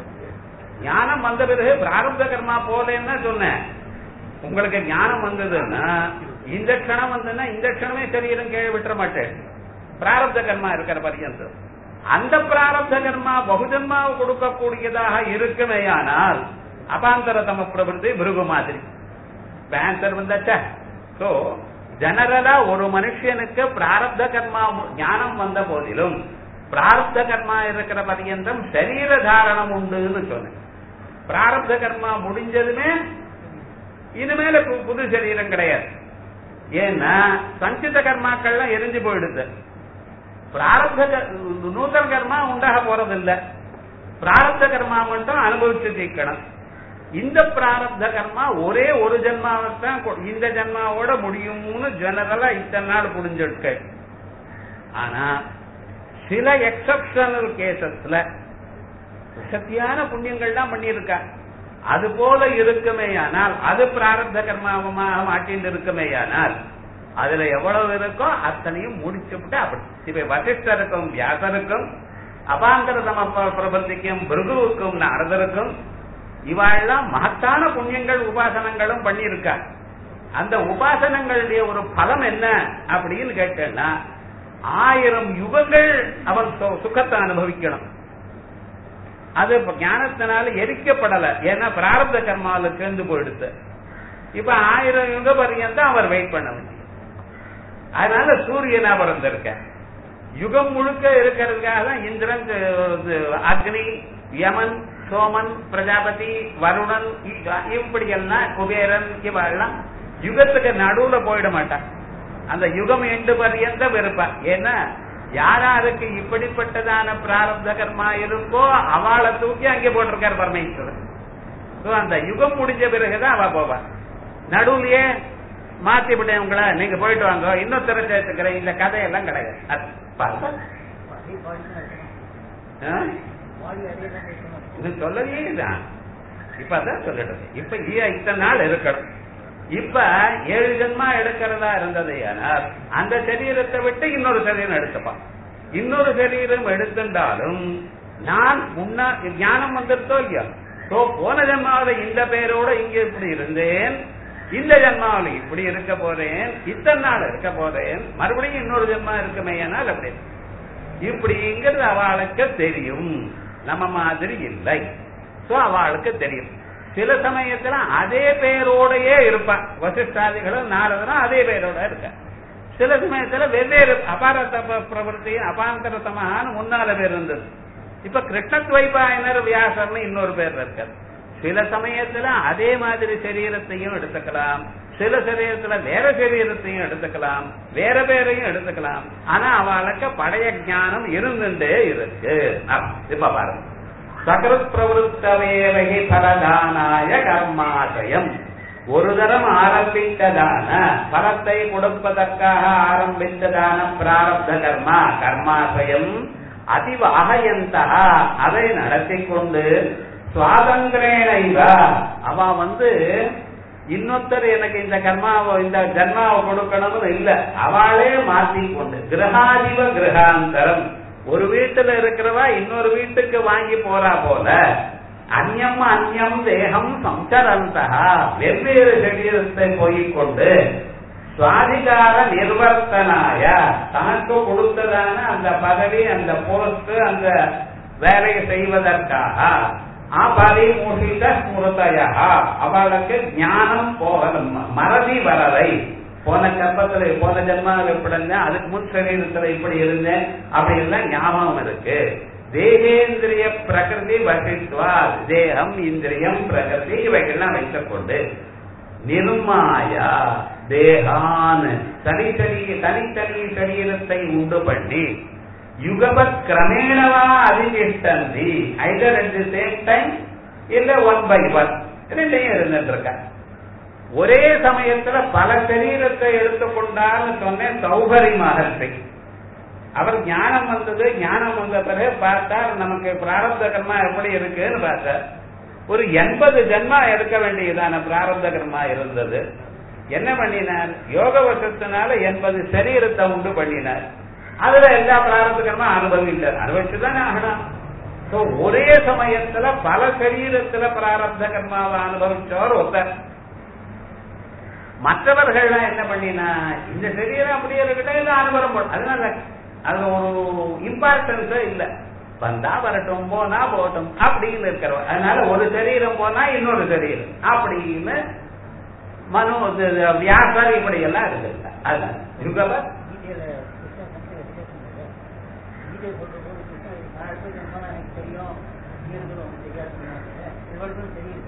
ஞானம் வந்த பிறகு பிராரப்த கர்மா போலேன்னு சொன்னேன் உங்களுக்கு ஞானம் வந்ததுன்னா இந்த க்ஷணம் வந்ததுன்னா இந்த க்ஷணமே சரீரம் கீழே விட்டுற மாட்டேன் பிராரப்த கர்மா இருக்கிற பரியந்தம் அந்த பிராரப்த கர்மா பகுஜன்மாவை கொடுக்கக்கூடியதாக இருக்குமேயானால் அபாந்தர தம பிரபுத்தி மிருகு மாதிரி ஆன்சர் வந்தாச்சா சோ ஜெனரலா ஒரு மனுஷனுக்கு பிராரப்த கர்மா ஞானம் வந்த போதிலும் பிராரப்த கர்மா இருக்கிற பரியந்தம் சரீர தாரணம் உண்டுன்னு சொன்னேன் பிராரப்த கர்மா முடிஞ்சதுமே இனிமேல பு- புது சரீரம் கிடையாது ஏன்னா சஞ்சித கர்மாக்கள்லாம் எரிஞ்சு போயிடுது பிராரப்த க- நூதன கர்மா உண்டாக போறதில்ல பிராரப்த கர்மா மட்டும் அனுபவிச்சு தீர்க்கணும் இந்த பிராரப்த கர்மா ஒரே ஒரு ஜென்மாவைத்தான் கொ- இந்த ஜென்மாவோட முடியும்னு ஜெனரலா இத்தனை நாள் புரிஞ்சிருக்கு ஆனா சில எக்ஸப்ஷனல் கேசஸ்ல சத்தியான புண்ணியங்கள் தான் பண்ணியிருக்கா அது போல இருக்குமேயானால் அது பிராரப்த கர்மாவமாக மாட்டின்னு இருக்குமேயானால் அதுல எவ்வளவு இருக்கோ அத்தனையும் முடிச்சுவிட்டு அப்படி இப்ப வசிஷ்டருக்கும் வியாசருக்கும் அபாந்தர தம ப- பிரபந்திக்கும் பிருகுவுக்கும் நாரதருக்கும் இவாள்லாம் மகத்தான புண்ணியங்கள் உபாசனங்களும் பண்ணியிருக்கா அந்த உபாசனங்களுடைய ஒரு பலம் என்ன அப்படின்னு கேட்டேன்னா ஆயிரம் யுகங்கள் அவன் சு- சுகத்தை அனுபவிக்கணும் அது இப்ப ஞானத்தினால எரிக்கப்படல ஏன்னா பிராரப்த கர்மாவில சேர்ந்து போயிடுது இப்ப ஆயிரம் யுக பரியந்தம் அவர் வெயிட் பண்ண வேண்டியது அதனால சூரியனா பிறந்திருக்க யுகம் முழுக்க இருக்கிறதுக்காக தான் இந்திரன் இது, அக்னி யமன் சோமன் பிரஜாபதி வருணன் இ- இப்படி எல்லாம் குபேரன் இவெல்லாம் யுகத்துக்கு நடுவுல போயிட மாட்டான் அந்த யுகம் எண்டு பரியந்தம் இருப்பான் ஏன்னா யாராருக்கு இப்படிப்பட்டதான பிராரப்த கர்மா இருக்கோ அவளை தூக்கி அங்கே போட்டிருக்கார் பரமேஸ்வரன் So, அந்த யுகம் முடிஞ்ச பிறகுதான் அவ போவா நடுவுலயே மாத்தி விட்டேன் உங்களை நீங்க போயிட்டு வாங்க இன்னொருத்தர சேர்த்துக்கிறேன் இந்த கதையெல்லாம் கிடையாது அது பாருங்க. அதே பாடி தான் இருக்கணும் ஆ? பாடி அதே தான் இருக்கணும் இது சொல்லவே தான் இப்ப அதான் சொல்லிடுது இப்ப ஈ- இத்தனை நாள் இருக்கணும் இப்ப ஏழு ஜென்மா எடுக்கிறதா இருந்தது ஆனால் அந்த சரீரத்தை விட்டு இன்னொரு சரீரம் எடுத்துப்பான் இன்னொரு சரீரம் எடுத்துட்டாலும் நான் முன்னா ஞானம் வந்துருத்தோ இல்லையா சோ போன ஜென்மாவில இந்த பேரோட இங்க இப்படி இருந்தேன் இந்த ஜென்மாவில இப்படி இருக்க போறேன் இத்தனை நாள் இருக்க போறேன் மறுபடியும் இன்னொரு ஜென்மா இருக்குமேயானால் அப்படி இப்படிங்கிறது அவளுக்கு தெரியும் நம்ம மாதிரி இல்லை சோ அவளுக்கு தெரியும் சில சமயத்துல அதே பேரோடயே இருப்பான் வசிஷ்டாதிகளும் நாரதனும் அதே பேரோட இருக்க சில சமயத்துல வெவ்வேறு அபாரத ப- பிரவருத்தி அபாந்தரத்தமான முன்னால பேர் இருந்தது இப்ப கிருஷ்ணத்வைபாயனர் வியாசர்னு இன்னொரு பேர் இருக்காரு சில சமயத்துல அதே மாதிரி சரீரத்தையும் எடுத்துக்கலாம் சில சரீரத்துல வேற சரீரத்தையும் எடுத்துக்கலாம் வேற பேரையும் எடுத்துக்கலாம் ஆனா அவளுக்கு பழைய ஞானம் இருந்துட்டே இருக்கு ஆ, இப்ப பாருங்க சகருத் பிரவருத்தவேவகி பலதானாய கர்மாசயம் ஒரு தரம் ஆரம்பித்ததான பலத்தை கொடுப்பதற்காக ஆரம்பித்ததான பிராரப்த கர்மா கர்மாசயம் அதிவாகயந்தா அதை நடத்தி கொண்டு சுவாதந்திரேனைவ அவ வந்து இன்னொருத்தர் எனக்கு இந்த கர்மாவை இந்த ஜன்மாவை கொடுக்கணும்னு இல்ல அவளே மாத்திக்கொண்டு கிரகாதிவ கிரகாந்தரம் ஒரு வீட்டுல இருக்கிறவா இன்னொரு வீட்டுக்கு வாங்கி போறா போல அந்யம் அந்யம் தேகம் சம்சரந்தா வெவ்வேறு சரீரத்தை போய்கொண்டு சுவாதிகார நிர்வர்த்தனாய தனக்கு கொடுத்ததான அந்த பதவி அந்த போஸ்ட் அந்த வேலையை செய்வதற்காக அபரிமுகித ஸ்மிருதயா அவளுக்கு ஞானம் போகணும் மறதி வரலை போன கர்ப்பத்துல போன ஜென்மாவில் எப்படி இருந்தேன் அதுக்கு முன் சரீரத்துல இப்படி இருந்தேன் அப்படி எல்லாம் ஞாபகம் இருக்கு தேகேந்திரிய பிரகிருதி வசித்வா தேகம் இந்திரியம் பிரகிருதி இவைகள்லாம் வைத்துக் கொண்டு நிர்மாயா தேகான் தனித்தனி தனித்தனி சரீரத்தை உண்டு பண்ணி யுகபத் கிரமேணவா அதிதிஷ்டந்தி either at the same time இல்ல ஒன் பை ஒன் ரெண்டையும் இருந்துட்டு இருக்க ஒரே சமயத்துல பல சரீரத்தை எடுத்துக்கொண்டான்னு சொன்னேன் சௌகரி மகர்ஷி அவர் ஞானம் வந்தது ஞானம் வந்த பிறகு பார்த்தார் நமக்கு பிராரப்த கர்மா எப்படி இருக்குன்னு பார்த்தார் ஒரு எண்பது ஜென்மா எடுக்க வேண்டியதான பிராரப்த கர்மா இருந்தது என்ன பண்ணினார் யோக வசத்தினால எண்பது சரீரத்தை உண்டு பண்ணினார் அதுல எல்லா பிராரப்த கர்மா அனுபவித்தார் அனுபவிச்சுதானே ஆகணும் So, ஒரே சமயத்துல பல சரீரத்துல பிராரப்த கர்மாவை அனுபவிச்சவர் ஒருத்தர் மற்றவர்கள்லாம் என்ன பண்ணினா இந்த சரீரம் அப்படியே இருக்கட்டும் இல்ல அனுபவம் போடும் அதனால அது ஒரு இம்பார்ட்டன்ஸே இல்ல வந்தா வரட்டும் போனா போகட்டும் அப்படின்னு இருக்கிறவன் அதனால ஒரு சரீரம் போனா இன்னொரு சரீரம் அப்படின்னு மனு இது, இது, வியாசர் இப்படி எல்லாம் இருக்கு அதான் யுகவர் கீதையில கிருஷ்ணன் சங்கர விசேஷம் இல்லை கீதை சொல்றபோது கிருஷ்ணன் நாலு பேர் நம்ம எனக்கு தெரியும் நீங்களும் தெரியாது இவர்களும் தெரியுது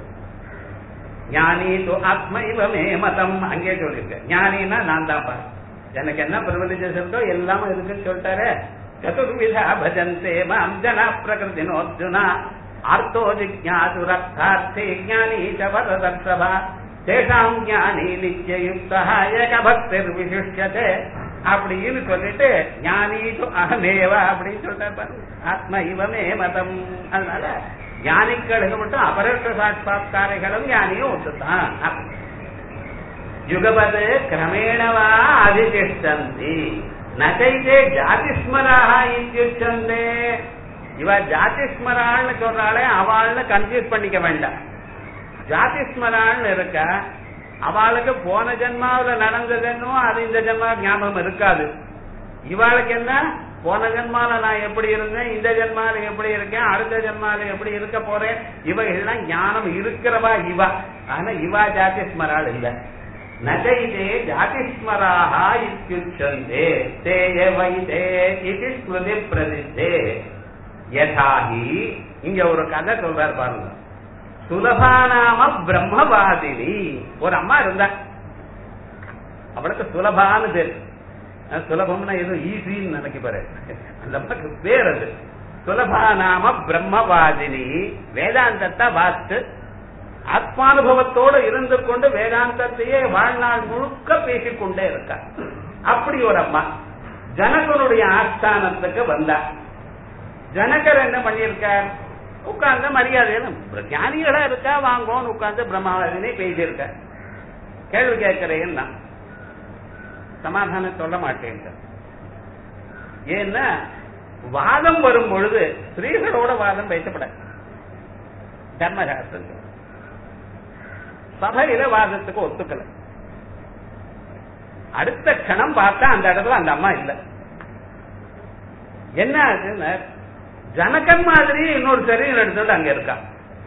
ஞானி து ஆத்ம இவமே மதம் அங்கே சொல்லிருக்க ஞானினா நான் தான் பாரு எனக்கு என்ன பிரிவிலேஜஸ் இருக்கோ எல்லாமே இருக்குன்னு சொல்லிட்டாரு சதுர்விதா பஜந்தே மாம் ஜன பிரகிருதினோர்ஜுனா அர்த்தோ ஜிஜாசுரர்த்தார்த்தே ஞானி ச வரதர்ஷபா தேஷாம் ஞானி நித்தியயுக்தா ஏகபக்திர் விசிஷ்யதே அப்படின்னு சொல்லிட்டு ஞானி து அகமேவா அப்படின்னு சொல்லிட்டாரு பாரு. ஆத்ம இவமே மதம் அதனால ஞானிகளுக்கு மட்டும் அபரஷ்ட சாட்சாத்காரிகளும் ஞானியும் ஒத்துத்தான் யுகபத் கிரமேணவா அதிதிஷ்டந்தி நகைதே ஜாதிஸ்மராக இத்தியுச்சந்தே இவ ஜாதிஸ்மராள்னு சொல்றாளே அவள்னு கன்ஃபியூஸ் பண்ணிக்க வேண்டாம் ஜாதிஸ்மராள்னு இருக்க அவளுக்கு போன ஜென்மாவுல நடந்ததுன்னு அது இந்த ஜென்மா ஞாபகம் இருக்காது இவாளுக்கு என்ன போன ஜென்மால நான் எப்படி இருந்தேன் இந்த ஜென்மால எப்படி இருக்கேன் அடுத்த ஜென்மால எப்படி இருக்க போறேன் இவைகள்லாம் ஞானம் இருக்கிறவா இவா ஆனா இவா ஜாதிஸ்மராள் இல்ல நகைதே ஜாதிஸ்மராக இத்தியுச்சந்தே தேய வைதே இது ஸ்மிருதி பிரதித்தே யதாஹி இங்க ஒரு கதை சொல்றார் பாருங்க சுலபானாம பிரம்மவாதினி ஒரு அம்மா இருந்தா அவளுக்கு சுலபான்னு பேர் அஹ் சுலபம்னா ஏதோ ஈஸின்னு நினைக்க பாரு அந்த அம்மாக்கு பேர் அது சுலபானாம பிரம்மவாதினி வேதாந்தத்தை வாத்து ஆத்மானுபவத்தோடு இருந்து கொண்டு வேதாந்தத்தையே வாழ்நாள் முழுக்க பேசிக்கொண்டே இருக்கா அப்படி ஒரு அம்மா ஜனகனுடைய ஆஸ்தானத்துக்கு வந்தா ஜனகர் என்ன பண்ணியிருக்கார் உட்கார்ந்து மரியாதையில ஞானிகளா இருக்கா வாங்கோன்னு உட்கார்ந்து பிரம்மாவதினே பேசியிருக்க கேள்வி கேட்கிறேன்னா சமாதானம் சொல்ல மாட்டேன் ஏன்னா வாதம் வரும் பொழுது ஸ்திரீகளோட வாதம் பேசப்படாது தர்மசாஸ்திரம் சபையில வாதத்துக்கு ஒத்துக்கல அடுத்த கணம் பார்த்தா அந்த இடத்துல அந்த அம்மா இல்ல என்ன ஆச்சுன்னு ஜனகன் மாதிரி இன்னொரு சரீரம் எடுத்துட்டு அங்க இருக்கா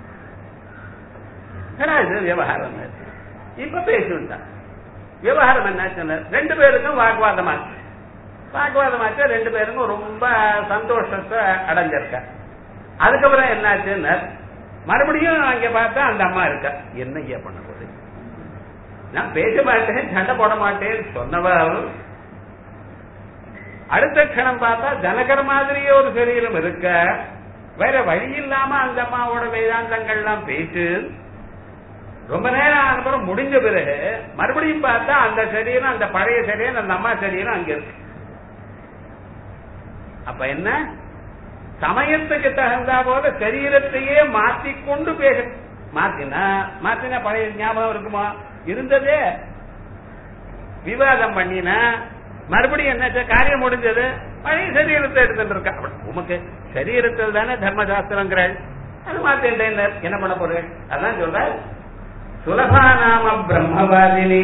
என்னடா இது விவகாரம் இப்ப பேசிவிட்டான் விவகாரம் என்னாச்சுன்னு ரெண்டு பேருக்கும் வாக்குவாதமாச்சு வாக்குவாதமாச்சு ரெண்டு பேருக்கும் ரொம்ப சந்தோஷத்தை அடைஞ்சிருக்க அதுக்கப்புறம் என்னாச்சுன்னு மறுபடியும் அங்க பார்த்தா அந்த அம்மா இருக்கா என்ன ஐயா பண்ண போகுது நான் பேச மாட்டேன் சண்டை போட மாட்டேன் சொன்னவ அவரு. அடுத்த க்ஷணம் பார்த்தா ஜனகர் மாதிரியே ஒரு சரீரம் இருக்க வேற வழி இல்லாம அந்த அம்மாவோட வேதாந்தங்கள்லாம் பேசு ரொம்ப நேரம் ஆனப்புறம் முடிஞ்ச பிறகு மறுபடியும் பார்த்தா அந்த சரீரம் அந்த பழைய சரீரம் அந்த அம்மா சரீரம் அங்க இருக்கு அப்ப என்ன சமயத்துக்கு தகுந்தா போல சரீரத்தையே மாற்றிக்கொண்டு பேச மாத்தினா மாத்தினா பழைய ஞாபகம் இருக்குமா இருந்ததே விவாதம் பண்ணினா மறுபடியும் என்ன காரியம் முடிஞ்சது பழைய சரீரத்தை எடுத்துட்டு இருக்கா அப்ப உமக்கு சரீரத்தில் தானே தர்மசாஸ்திரங்கிறாள் அது மாத்தேன் என்ன பண்ண போறேன் அதான் சொல்ற சுலபா நாம பிரம்மவாதினி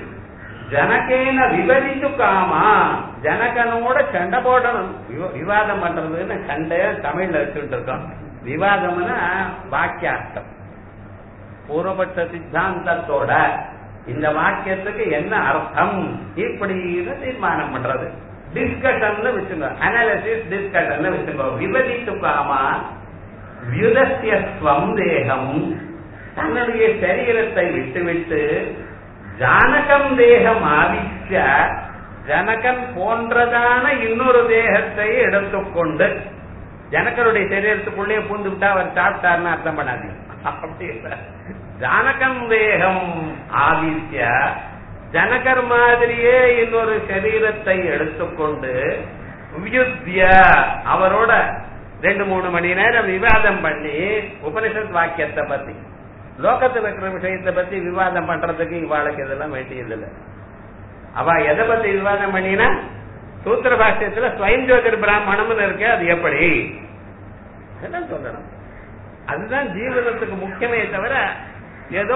ஜனகேன விவரித்து காமா ஜனகனோட சண்டை போடணும் விவ- விவாதம் பண்றதுன்னு சண்டை தமிழ்ல வச்சுட்டு இருக்கோம் விவாதம்னா வாக்கியார்த்தம் பூர்வபட்ச சித்தாந்தத்தோட இந்த வாக்கியத்துக்கு என்ன அர்த்தம் இப்படின்னு தீர்மானம் பண்றது டிஸ்கஷன் வச்சுங்க அனாலிசிஸ் டிஸ்கஷன் வச்சுங்க விவரித்து காமா வியுதசிய ஸ்வம் தேகம் தன்னுடைய சரீரத்தை விட்டுவிட்டு ஜானகம் தேகம் ஆவிச்ச ஜனகன் போன்றதான இன்னொரு தேகத்தை எடுத்துக்கொண்டு ஜனகருடைய சரீரத்துக்குள்ளே பூந்து விட்டா அவர் சாப்பிட்டாருன்னு அர்த்தம் பண்ணாதீங்க அப்படி இல்ல ஜானகம் தேகம் ஆவித்ய ஜனகர் மாதிரியே இன்னொரு சரீரத்தை எடுத்துக்கொண்டு வியுத்திய அவரோட ரெண்டு மூணு மணி நேரம் விவாதம் பண்ணி உபனிஷத் வாக்கியத்தை பத்தி லோகத்துல இருக்கிற விஷயத்தை பத்தி விவாதம் பண்றதுக்கு இவாளுக்கு இதெல்லாம் வேண்டியதில்லை அவ எதை பத்தி விவாதம் பண்ணினா சூத்திர பாஷ்யத்துல ஸ்வயம் ஜோதிர் பிராமணம்னு இருக்கு அது எப்படி இதெல்லாம் சொல்லணும் அதுதான் ஜீவனத்துக்கு முக்கியமே தவிர ஏதோ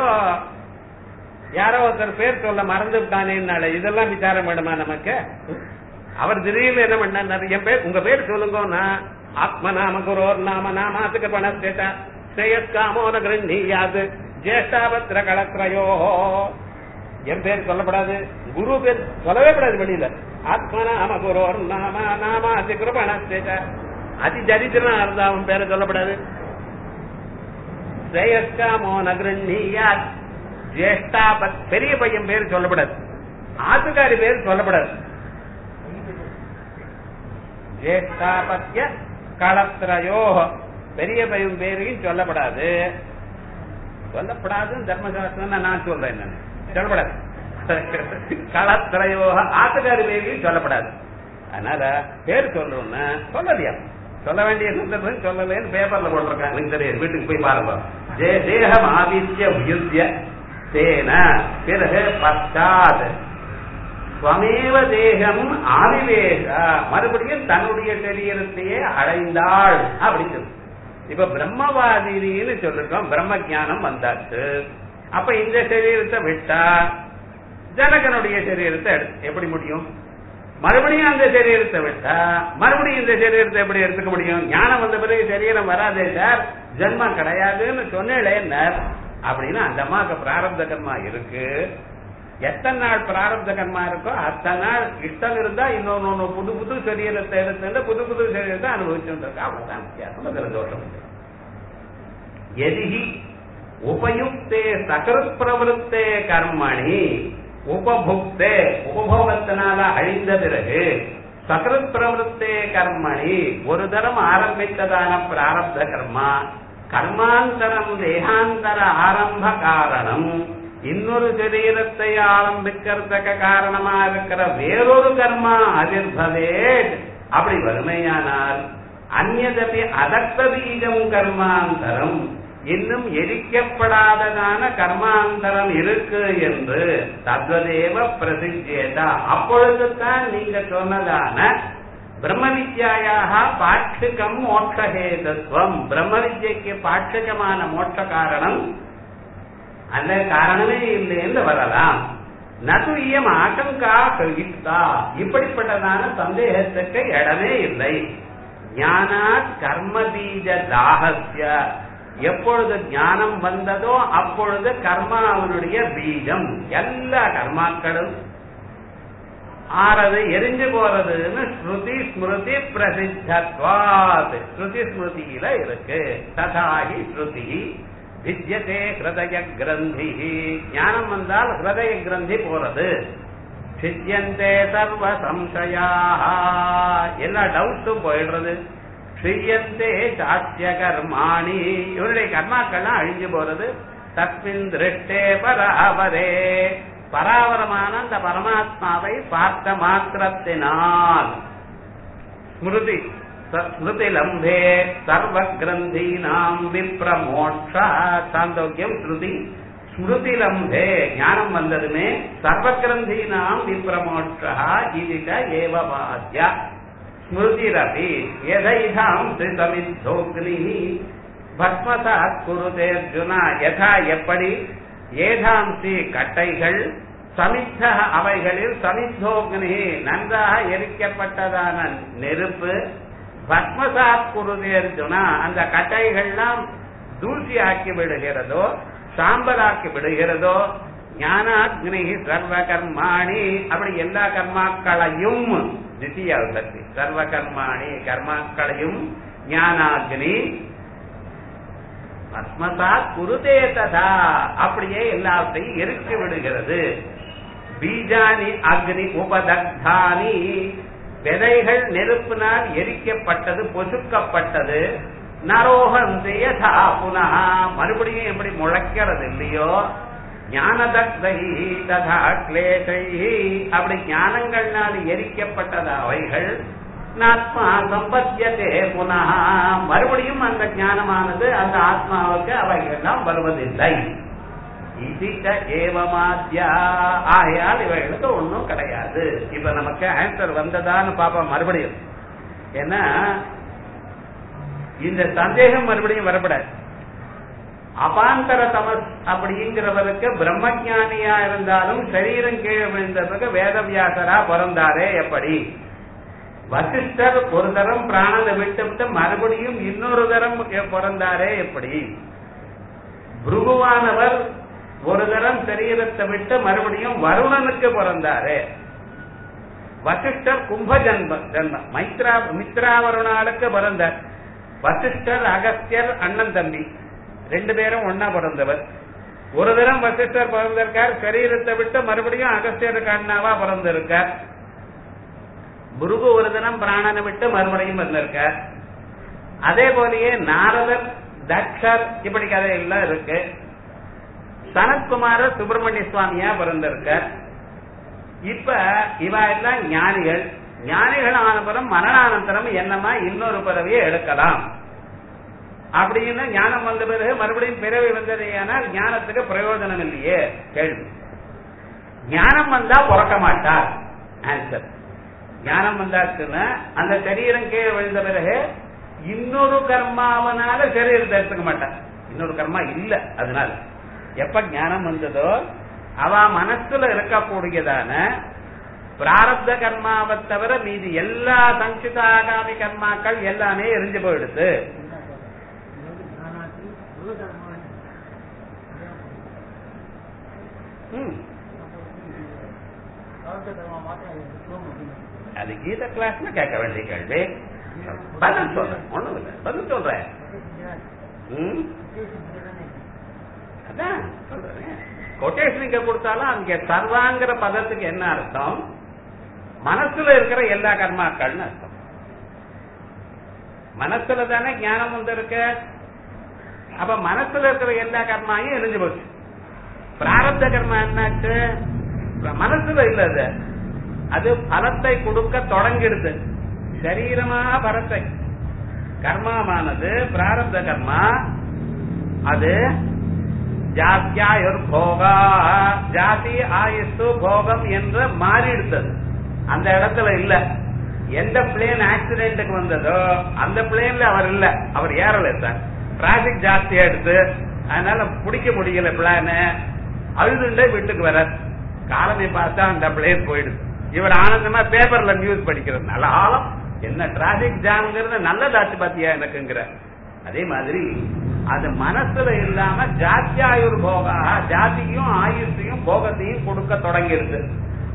யாரோ ஒருத்தர் பேர் சொல்ல மறந்து விட்டானேனால இதெல்லாம் விசாரம் வேணுமா நமக்கு அவர் திடீர்னு என்ன பண்ணாரு என் பேர் உங்க பேர் சொல்லுங்க நான் ஆத்ம நாம குரோர் நாம நாமாத்துக்கு பணத்தேட்டா ஸ்ரேயஸ்காமோன கிரண்ணியாது ஜேஷ்டாபத்திர கலத்திரையோ என் பேர் சொல்லப்படாது குரு பேர் சொல்லவே கூடாது வெளியில ஆத்ம நாம குரோர் நாம நாமாத்துக்கு பணத்தேட்டா அதி தரித்திரனா இருந்தா அவன் பேரை சொல்லப்படாது ஸ்ரேயஸ்காமோ நகிரண்ணியாத் ஜேஷ்டாபத் பெரிய பையன் பேர் சொல்லப்படாது ஆத்துக்காரி பேர் சொல்லப்படாது ஜேஷ்டாபத்திய களத்திரையோ பெரிய பையன் பேரையும் சொல்லப்படாது சொல்லப்படாதுன்னு தர்மசாஸ்திரம் நான் சொல்றேன் நான் சொல்லப்படாது களத்திரையோ ஆத்துக்காரி பேரையும் சொல்லப்படாது அதனால பேர் சொல்லணும்னா சொல்லலையா சொல்ல வேண்டிய சந்தர்ப்பம் சொல்லலன்னு பேப்பர்ல போட்டிருக்காங்க எனக்கு தெரியாது வீட்டுக்கு போய் பாருங்க ஜே தேகம் ஆதித்ய உயுத்திய தேன பிறகு பச்சாத் ஸ்வமேவ தேகம் ஆதிவேஷ மறுபடியும் தன்னுடைய சரீரத்தையே அடைந்தாள் அப்படின்னு சொல்லு. இப்ப பிரம்மவாதினின்னு சொல்லிருக்கோம் பிரம்ம ஞானம் வந்தாச்சு அப்ப இந்த சரீரத்தை விட்டா ஜனகனுடைய சரீரத்தை எடு- எப்படி முடியும் மறுபடியும் அந்த சரீரத்தை விட்டா மறுபடியும் இந்த சரீரத்தை எப்படி எடுத்துக்க முடியும் ஞானம் வந்த பிறகு சரீரம் வராதே சார் ஜென்மம் கிடையாதுன்னு சொன்னேன் அப்படின்னா அந்த அம்மாவுக்கு பிராரப்த கர்மா இருக்கு எத்தனை நாள் பிராரப்த கர்மா இருக்கோ அத்தனை நாள் இஷ்டம் இருந்தா இன்னொன்னு ஒண்ணு புது புது சரீரத்தை எடுத்து புது புது சரீரத்தை அனுபவிச்சுட்டு இருக்கா அவ்வளவுதான் வித்தியாசம் அதுல தோஷம் இல்லை. எதிகி உபயுக்தே சகருத் பிரவருத்தே கர்மணி உபபுக்தே உபபோகத்தினால அழிந்த பிறகு சகருத் பிரவருத்தே கர்மணி ஒரு தரம் ஆரம்பித்ததான பிராரப்த கர்மா கர்மாந்தரம் தேகாந்தர ஆரம்ப காரணம் இன்னொரு சரீரத்தை ஆரம்பிக்கிறதுக்கு காரணமா இருக்கிற வேறொரு கர்மா அதிர்பவே அப்படி வறுமையானால் அந்நதபி அதத்த பீஜம் கர்மாந்தரம் இன்னும் எரிக்கப்படாததான கர்மாந்தரம் இருக்கு என்று தத்வதேவ பிரசித்தேதா அப்பொழுதுதான் நீங்க சொன்னதான பிரம்ம வித்யாயாக பாட்சிகம் மோட்சஹேதத்துவம் பிரம்ம வித்யக்கு பாட்சிகமான மோட்ச காரணம் அந்த காரணமே இல்லைன்னு வரலாம் நது இயம் ஆசங்கா கவித்தா இப்படிப்பட்டதான சந்தேகத்துக்கு இடமே இல்லை ஞானாத் கர்ம பீஜ தாகஸ்ய எப்பொழுது ஞானம் வந்ததோ அப்பொழுது கர்மா அவனுடைய பீஜம் எல்லா கர்மாக்களும் ஆறது எரிஞ்சு போறதுன்னு ஸ்ருதி ஸ்மிருதி பிரசித்தத்வாத் ஸ்ருதி ஸ்மிருதியில இருக்கு ததாகி ஸ்ருதி வித்யதே ஹிருதய கிரந்தி ஞானம் வந்தால் ஹிருதய கிரந்தி போறது சித்தியந்தே சர்வ சம்சயா எல்லா டவுட்ஸும் போயிடுறது க்ஷியந்தே சாத்திய கர்மாணி இவருடைய கர்மாக்கள்லாம் அழிஞ்சு போறது தஸ்மின் திருஷ்டே பராவரே பராவரமான அந்த பரமாத்மாவை பார்த்த மாத்திரத்தினால் ஸ்மிருதி ஸ்மிருதி லம்பே சர்வ கிரந்தீனாம் விப்ரமோட்ச சாந்தோக்கியம் ஸ்ருதி ஸ்மிருதி லம்பே ஞானம் வந்ததுமே சர்வ கிரந்தீனாம் விப்ரமோட்சா ஜீவித ஏவ பாத்யா ஸ்மிருதிரபி எதைதாம் ஸ்ரீசமித்தோக்னி பஸ்மசாத் குருதே அர்ஜுனா யதா எப்படி ஏதாம்சி கட்டைகள் சமித்த அவைகளில் சமித்தோக்னி நன்றாக எரிக்கப்பட்டதான நெருப்பு பத்மசாத் குருதே அர்ஜுனா அந்த கட்டைகள்லாம் தூசி ஆக்கி விடுகிறதோ சாம்பலாக்கி விடுகிறதோ ஞானாக்னி சர்வ கர்மாணி அப்படி எல்லா கர்மாக்களையும் தித்தியா சக்தி சர்வ கர்மாணி கர்மாக்களையும் ஞானாக்னி பத்மசாத் குருதே ததா அப்படியே எல்லாத்தையும் எரித்து விடுகிறது பீஜானி அக்னி உபதக்தானி விதைகள் நெருப்பினால் எரிக்கப்பட்டது பொசுக்கப்பட்டது நரோகந்தி யதா புனः மறுபடியும் எப்படி முளைக்கிறது இல்லையோ ஞானதக்தை ததா கிளேசை அப்படி ஞானங்கள்னால் எரிக்கப்பட்டது அவைகள் ஆத்மா சம்பத்தியதே புனः மறுபடியும் அந்த ஞானமானது அந்த ஆத்மாவுக்கு அவைகள்லாம் வருவதில்லை இதிக ஏவமாத்யா ஆகையால் இவைகளுக்கு ஒன்றும் கிடையாது இப்ப நமக்கு ஆன்சர் வந்ததான்னு பாப்போம் மறுபடியும் ஏன்னா இந்த சந்தேகம் மறுபடியும் வரப்படாது அபாந்தர தமஸ் அப்படிங்கிறவருக்கு பிரம்மஜானியா இருந்தாலும் சரீரம் கீழே விழுந்ததுக்கு வேதவியாசரா பிறந்தாரே எப்படி வசிஷ்டர் ஒரு தரம் பிராணனை விட்டு விட்டு மறுபடியும் இன்னொரு தரம் பிறந்தாரே எப்படி புருகுவானவர் ஒரு தரம் சரீரத்தை விட்டு மறுபடியும் வருணனுக்கு பிறந்தாரு வசிஷ்டர் கும்ப ஜன்ம ஜன்மம் மைத்ரா மித்ராவருணாளுக்கு பிறந்தார் வசிஷ்டர் அகஸ்தியர் அண்ணன் தம்பி ரெண்டு பேரும் ஒன்னா பிறந்தவர் ஒரு தரம் வசிஷ்டர் பிறந்திருக்கார் சரீரத்தை விட்டு மறுபடியும் அகஸ்தியருக்கு அண்ணாவா பிறந்திருக்கார் புருகு ஒரு தினம் பிராணனை விட்டு மறுபடியும் வந்திருக்கார் அதே போலயே நாரதர் தக்ஷர் இப்படி கதையெல்லாம் இருக்கு சனத்குமார சுப்பிரமணிய சுவாமியா பிறந்திருக்கார் இப்ப இவ எல்லாம் ஞானிகள் ஞானிகள் ஆனபுறம் மரணானந்தரம் என்னமா இன்னொரு பிறவியை எடுக்கலாம் அப்படின்னு ஞானம் வந்த பிறகு மறுபடியும் பிறவி வந்ததேயானால் ஞானத்துக்கு பிரயோஜனம் இல்லையே கேள்வி ஞானம் வந்தா பிறக்க மாட்டார் ஆன்சர் ஞானம் வந்தாச்சுன்னா அந்த சரீரம் கீழே விழுந்த பிறகு இன்னொரு கர்மாவனால சரீரத்தை எடுத்துக்க மாட்டான் இன்னொரு கர்மா இல்ல அதனால எப்ப ஞானம் வந்ததோ அவ மனசுல இருக்கக்கூடியதான பிராரப்த கர்மாவை தவிர மீதி எல்லா சஞ்சிதாகாமி கர்மாக்கள் எல்லாமே எரிஞ்சு போயிடுது ம். அது கீத கிளாஸ்ல கேட்க வேண்டிய கேள்வி பதில் சொல்றேன் ஒண்ணும் இல்ல பதில் சொல்றேன் ம். அதான் சொல்றேன் கொட்டேஷன் இங்க கொடுத்தாலும் அங்க சர்வாங்கிற பதத்துக்கு என்ன அர்த்தம் மனசுல இருக்கிற எல்லா கர்மாக்கள்னு அர்த்தம் மனசுல தானே ஞானம் வந்து இருக்கு அப்ப மனசுல இருக்கிற எல்லா கர்மாயும் எரிஞ்சு போச்சு பிராரப்த கர்மா என்னாச்சு மனசுல இல்ல அது அது பலத்தை கொடுக்க தொடங்கிடுது சரீரமா பலத்தை கர்மாவானது பிராரப்த கர்மா அது ஜாத்தியாயுர் போகா ஜாதி ஆயுசு போகம் என்று மாறிடுத்தது அந்த இடத்துல இல்ல எந்த பிளேன் ஆக்சிடென்ட்டுக்கு வந்ததோ அந்த பிளேன்ல அவர் இல்ல அவர் ஏறல சார் டிராபிக் ஜாஸ்தியா எடுத்து அதனால பிடிக்க முடியல பிளானு அழுதுண்டே வீட்டுக்கு வர காலமே பார்த்தா அந்த பிளேன் போயிடுது இவர் ஆனந்தமா பேப்பர்ல நியூஸ் படிக்கிறது நல்ல ஆழம் என்ன டிராபிக் ஜாம்ங்கிறது நல்லதாச்சு பாத்தியா எனக்குங்கிற அதே மாதிரி அது மனசுல இல்லாம ஜாத்தியாயுர் போகா ஜாதியும் ஆயுஷையும் போகத்தையும் கொடுக்க தொடங்கிடுது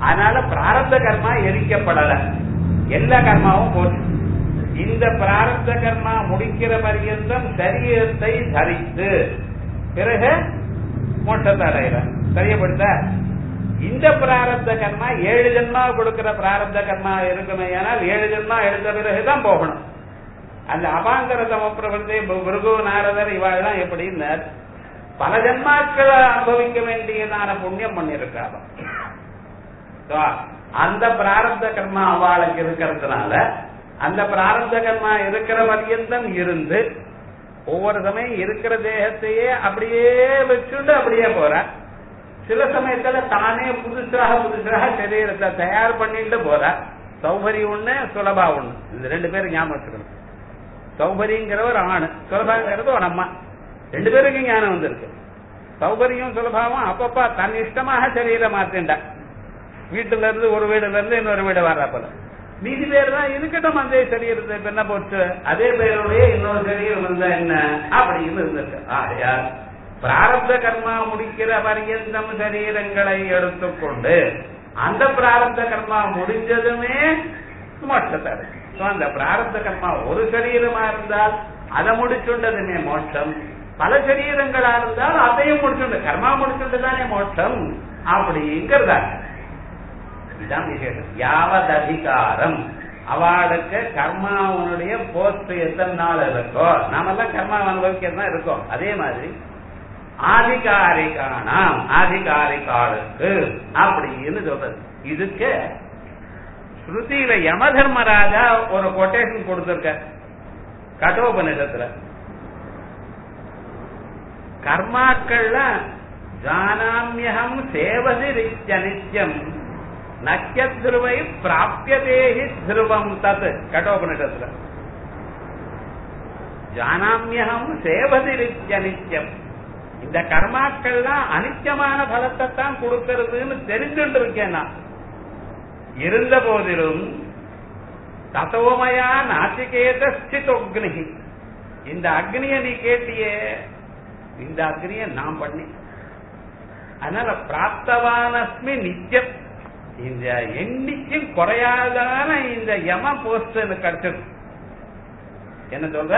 அதனால பிராரப்த கர்மா எரிக்கப்படல எல்லா கர்மாவும் போச்சு இந்த பிராரப்த கர்மா முடிக்கிற பரியந்தம் சரீரத்தை தரித்து பிறகு மோட்சத்தை அடைகிற தெரியப்படுத்த இந்த பிராரப்த கர்மா ஏழு ஜென்மா கொடுக்கிற பிராரப்த கர்மா இருக்குமே ஆனால் ஏழு ஜென்மா எடுத்த பிறகுதான் போகணும் அந்த அபாங்கர தம பிரபந்தி பிருகு நாரதர் இவாள்லாம் எப்படின்னு பல ஜென்மாக்களை அனுபவிக்க வேண்டியதான புண்ணியம் பண்ணிருக்காங்க So, அந்த பிராரப்த கர்மா அவளுக்கு இருக்கிறதுனால அந்த பிராரப்த கர்மா இருக்கிற பர்யந்தம் இருந்து ஒவ்வொரு சமயம் இருக்கிற தேகத்தையே அப்படியே வச்சுட்டு அப்படியே போற சில சமயத்துல தானே புதுசாக புதுசாக சரீரத்தை தயார் பண்ணிட்டு போற சௌகரி ஒண்ணு சுலபா ஒண்ணு இந்த ரெண்டு பேரும் ஞாபகம் வச்சுக்கணும் சௌகரிங்கிறவர் ஆணு சுலபாங்கிறது ஒரு அம்மா ரெண்டு பேருக்கும் ஞானம் வந்திருக்கு சௌகரியம் சுலபாவும் அப்பப்பா தன் இஷ்டமாக சரீரம் மாத்திண்டா வீட்டுல இருந்து ஒரு வீடுல இருந்து இன்னொரு வீடு வர்றப்பல மீதி பேர் தான் இருக்கட்டும் அந்த சரீரத்தை இப்ப என்ன போச்சு அதே பேருடைய இன்னொரு சரீரம் வந்தா என்ன அப்படின்னு இருந்திருக்கு ஆகையால் பிராரப்த கர்மா முடிக்கிற பரியந்தம் சரீரங்களை எடுத்துக்கொண்டு அந்த பிராரப்த கர்மா முடிஞ்சதுமே மோட்சத்தை அடையும். So, அந்த பிராரப்த கர்மா ஒரு சரீரமா இருந்தால் அதை முடிச்சுண்டதுமே மோட்சம் பல சரீரங்களா இருந்தால் அதையும் முடிச்சுண்டு கர்மா முடிச்சுண்டு தானே மோட்சம் அப்படிங்கிறதா இதுதான் விசேஷம் யாவத் அதிகாரம் அவளுக்கு கர்மாவனுடைய போஸ்ட் எத்தனை நாள் இருக்கோ நாமெல்லாம் கர்மா அனுபவிக்கிறது தான் இருக்கோம் அதே மாதிரி ஆதிகாரிகானாம் ஆதிகாரிகாலுக்கு அப்படின்னு சொல்றது இதுக்கு ஸ்ருதியில யம தர்மராஜா ஒரு கொட்டேஷன் கொடுத்திருக்க கட்டோபனிஷத்துல கர்மாக்கள்ல ஜானாமியகம் சேவதி ரித்ய நித்யம் நக்கியத்ருவை பிராபியதேஹி திருவம் தத் கட்டோபனிஷத்துல ஜானாமியகம் சேவதி ரித்ய நித்யம் இந்த கர்மாக்கள்லாம் அனித்தியமான பலத்தை தான் கொடுக்கறதுன்னு தெரிஞ்சுட்டு இருக்கேன் நான் இருந்த போதிலும் தத்தோமயா நாசிகேத ஸ்திதோக்னி இந்த அக்னிய நீ கேட்டியே இந்த அக்னிய நான் பண்ணி அதனால பிராப்தவானஸ்மி நித்தியம் இந்த எண்ணிக்கும் குறையாதான இந்த யம போஸ்ட் எனக்கு கிடைச்சது என்ன சொல்ற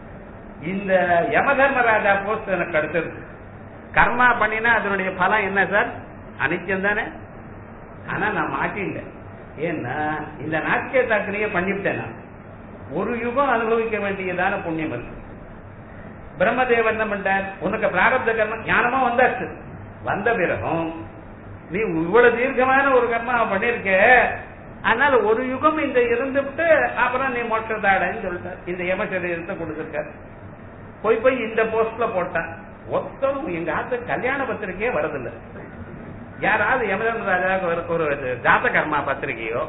இந்த யம தர்மராஜா போஸ்ட் எனக்கு கிடைச்சது கர்மா பண்ணினா அதனுடைய பலம் என்ன சார் அனித்தியம் தானே ஆனா நான் மாட்டிட்டேன் ஏன்னா இந்த நாட்கிய தாக்கனைய பண்ணிவிட்டேன் நான் ஒரு யுகம் அனுபவிக்க வேண்டியதான புண்ணியம் இருக்கு பிரம்மதேவன் என்ன பண்ணிட்டார் உனக்கு பிராரப்த கர்மம் ஞானமா வந்தாச்சு வந்த பிறகும் நீ இவ்வளவு தீர்க்கமான ஒரு கர்மா பண்ணிருக்க அதனால ஒரு யுகம் இந்த இருந்துவிட்டு அப்புறம் நீ மோட்சத்தாடன்னு சொல்லிட்டார் இந்த யமசரீரத்தை கொடுத்திருக்காரு போய் போய் இந்த போஸ்ட்ல போட்டான் ஒத்தரும் எங்க ஆத்து கல்யாண பத்திரிக்கையே வரதில்லை யாராவது யமதர்ம ராஜாவுக்கு ஒரு ஒரு இது ஜாத கர்மா பத்திரிகையோ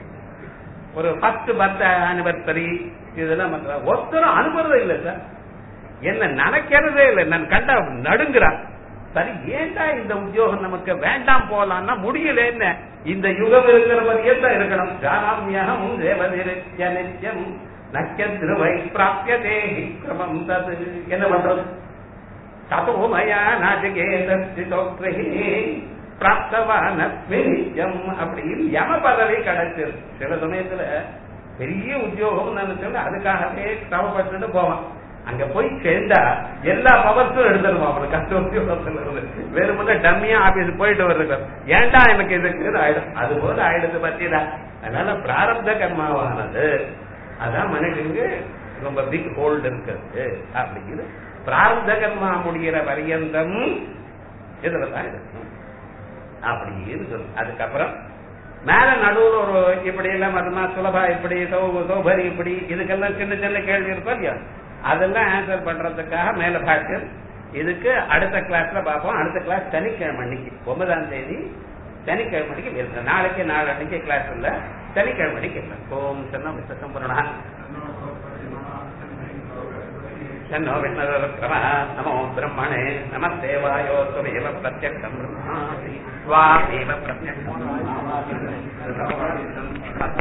ஒரு ஃபர்ஸ்ட் பர்த் ஆனிவர்சரி இதெல்லாம் பண்ற ஒருத்தரும் அனுப்புறதே இல்லை சார் என்ன நினைக்கிறதே இல்லை நான் கண்டா நடுங்குறான் சரி ஏன்டா இந்த உத்தியோகம் நமக்கு வேண்டாம் போலாம்னா முடியல என்ன இந்த யுகம் இருக்கிற மாதிரியே தான் இருக்கணும் ஜானாமியம் தேவதிருத்திய நித்தியம் நக்கத்ருவை பிராப்யதே கிரமம் தது என்ன பண்றது ததோமயா நாஜகேதோக்ரஹி பிராப்தவானஸ்மி நித்தியம் அப்படின்னு யம பதவி கிடைச்சிரு சில சமயத்துல பெரிய உத்தியோகம் நினைச்சு அதுக்காகவே சிரமப்பட்டு போவான் அங்க போய் சேர்ந்தா எல்லா பவர்ஸும் எடுத்துருவான் அவனுக்கு அந்த உத்தியோகத்துல இருந்து வெறுமனே டம்மியா ஆபீஸ் போயிட்டு வர்றது ஏன்டா எனக்கு இதுக்கு ஆயிடும் அது போல ஆயிடுது பத்தியில அதனால பிராரப்த கர்மாவானது அதான் மனுஷனுக்கு ரொம்ப பிக் ஹோல்டு இருக்கிறது அப்படிங்கிறது பிராரப்த கர்மா முடிகிற பரியந்தம் இதுல தான் இருக்கும் அப்படின்னு சொல்லு அதுக்கப்புறம் மேல நடுவுல ஒரு இப்படி எல்லாம் மதமா சுலபா இப்படி சௌ- சௌபரி இப்படி இதுக்கெல்லாம் சின்ன சின்ன கேள்வி இருக்கும் இல்லையா அதெல்லாம் ஆன்சர் பண்றதுக்காக மேல பாஷ்யம் இதுக்கு அடுத்த கிளாஸ்ல பார்ப்போம் அடுத்த கிளாஸ் சனிக்கிழமை அன்னைக்கு ஒன்பதாம் தேதி சனிக்கிழமை அன்னைக்கு பேசுறேன் நாளைக்கு நாலு அன்னைக்கு கிளாஸ் இல்ல சனிக்கிழமை அன்னைக்கு பேசுறேன் ஓம் சன்னம் விசக்கம் புரணா तन्नो विष्णुरुक्रमः नमो ब्रह्मणे नमः देवायो त्वमेव प्रत्यक्षम् ब्रह्मासि स्वामेव प्रत्यक्षम्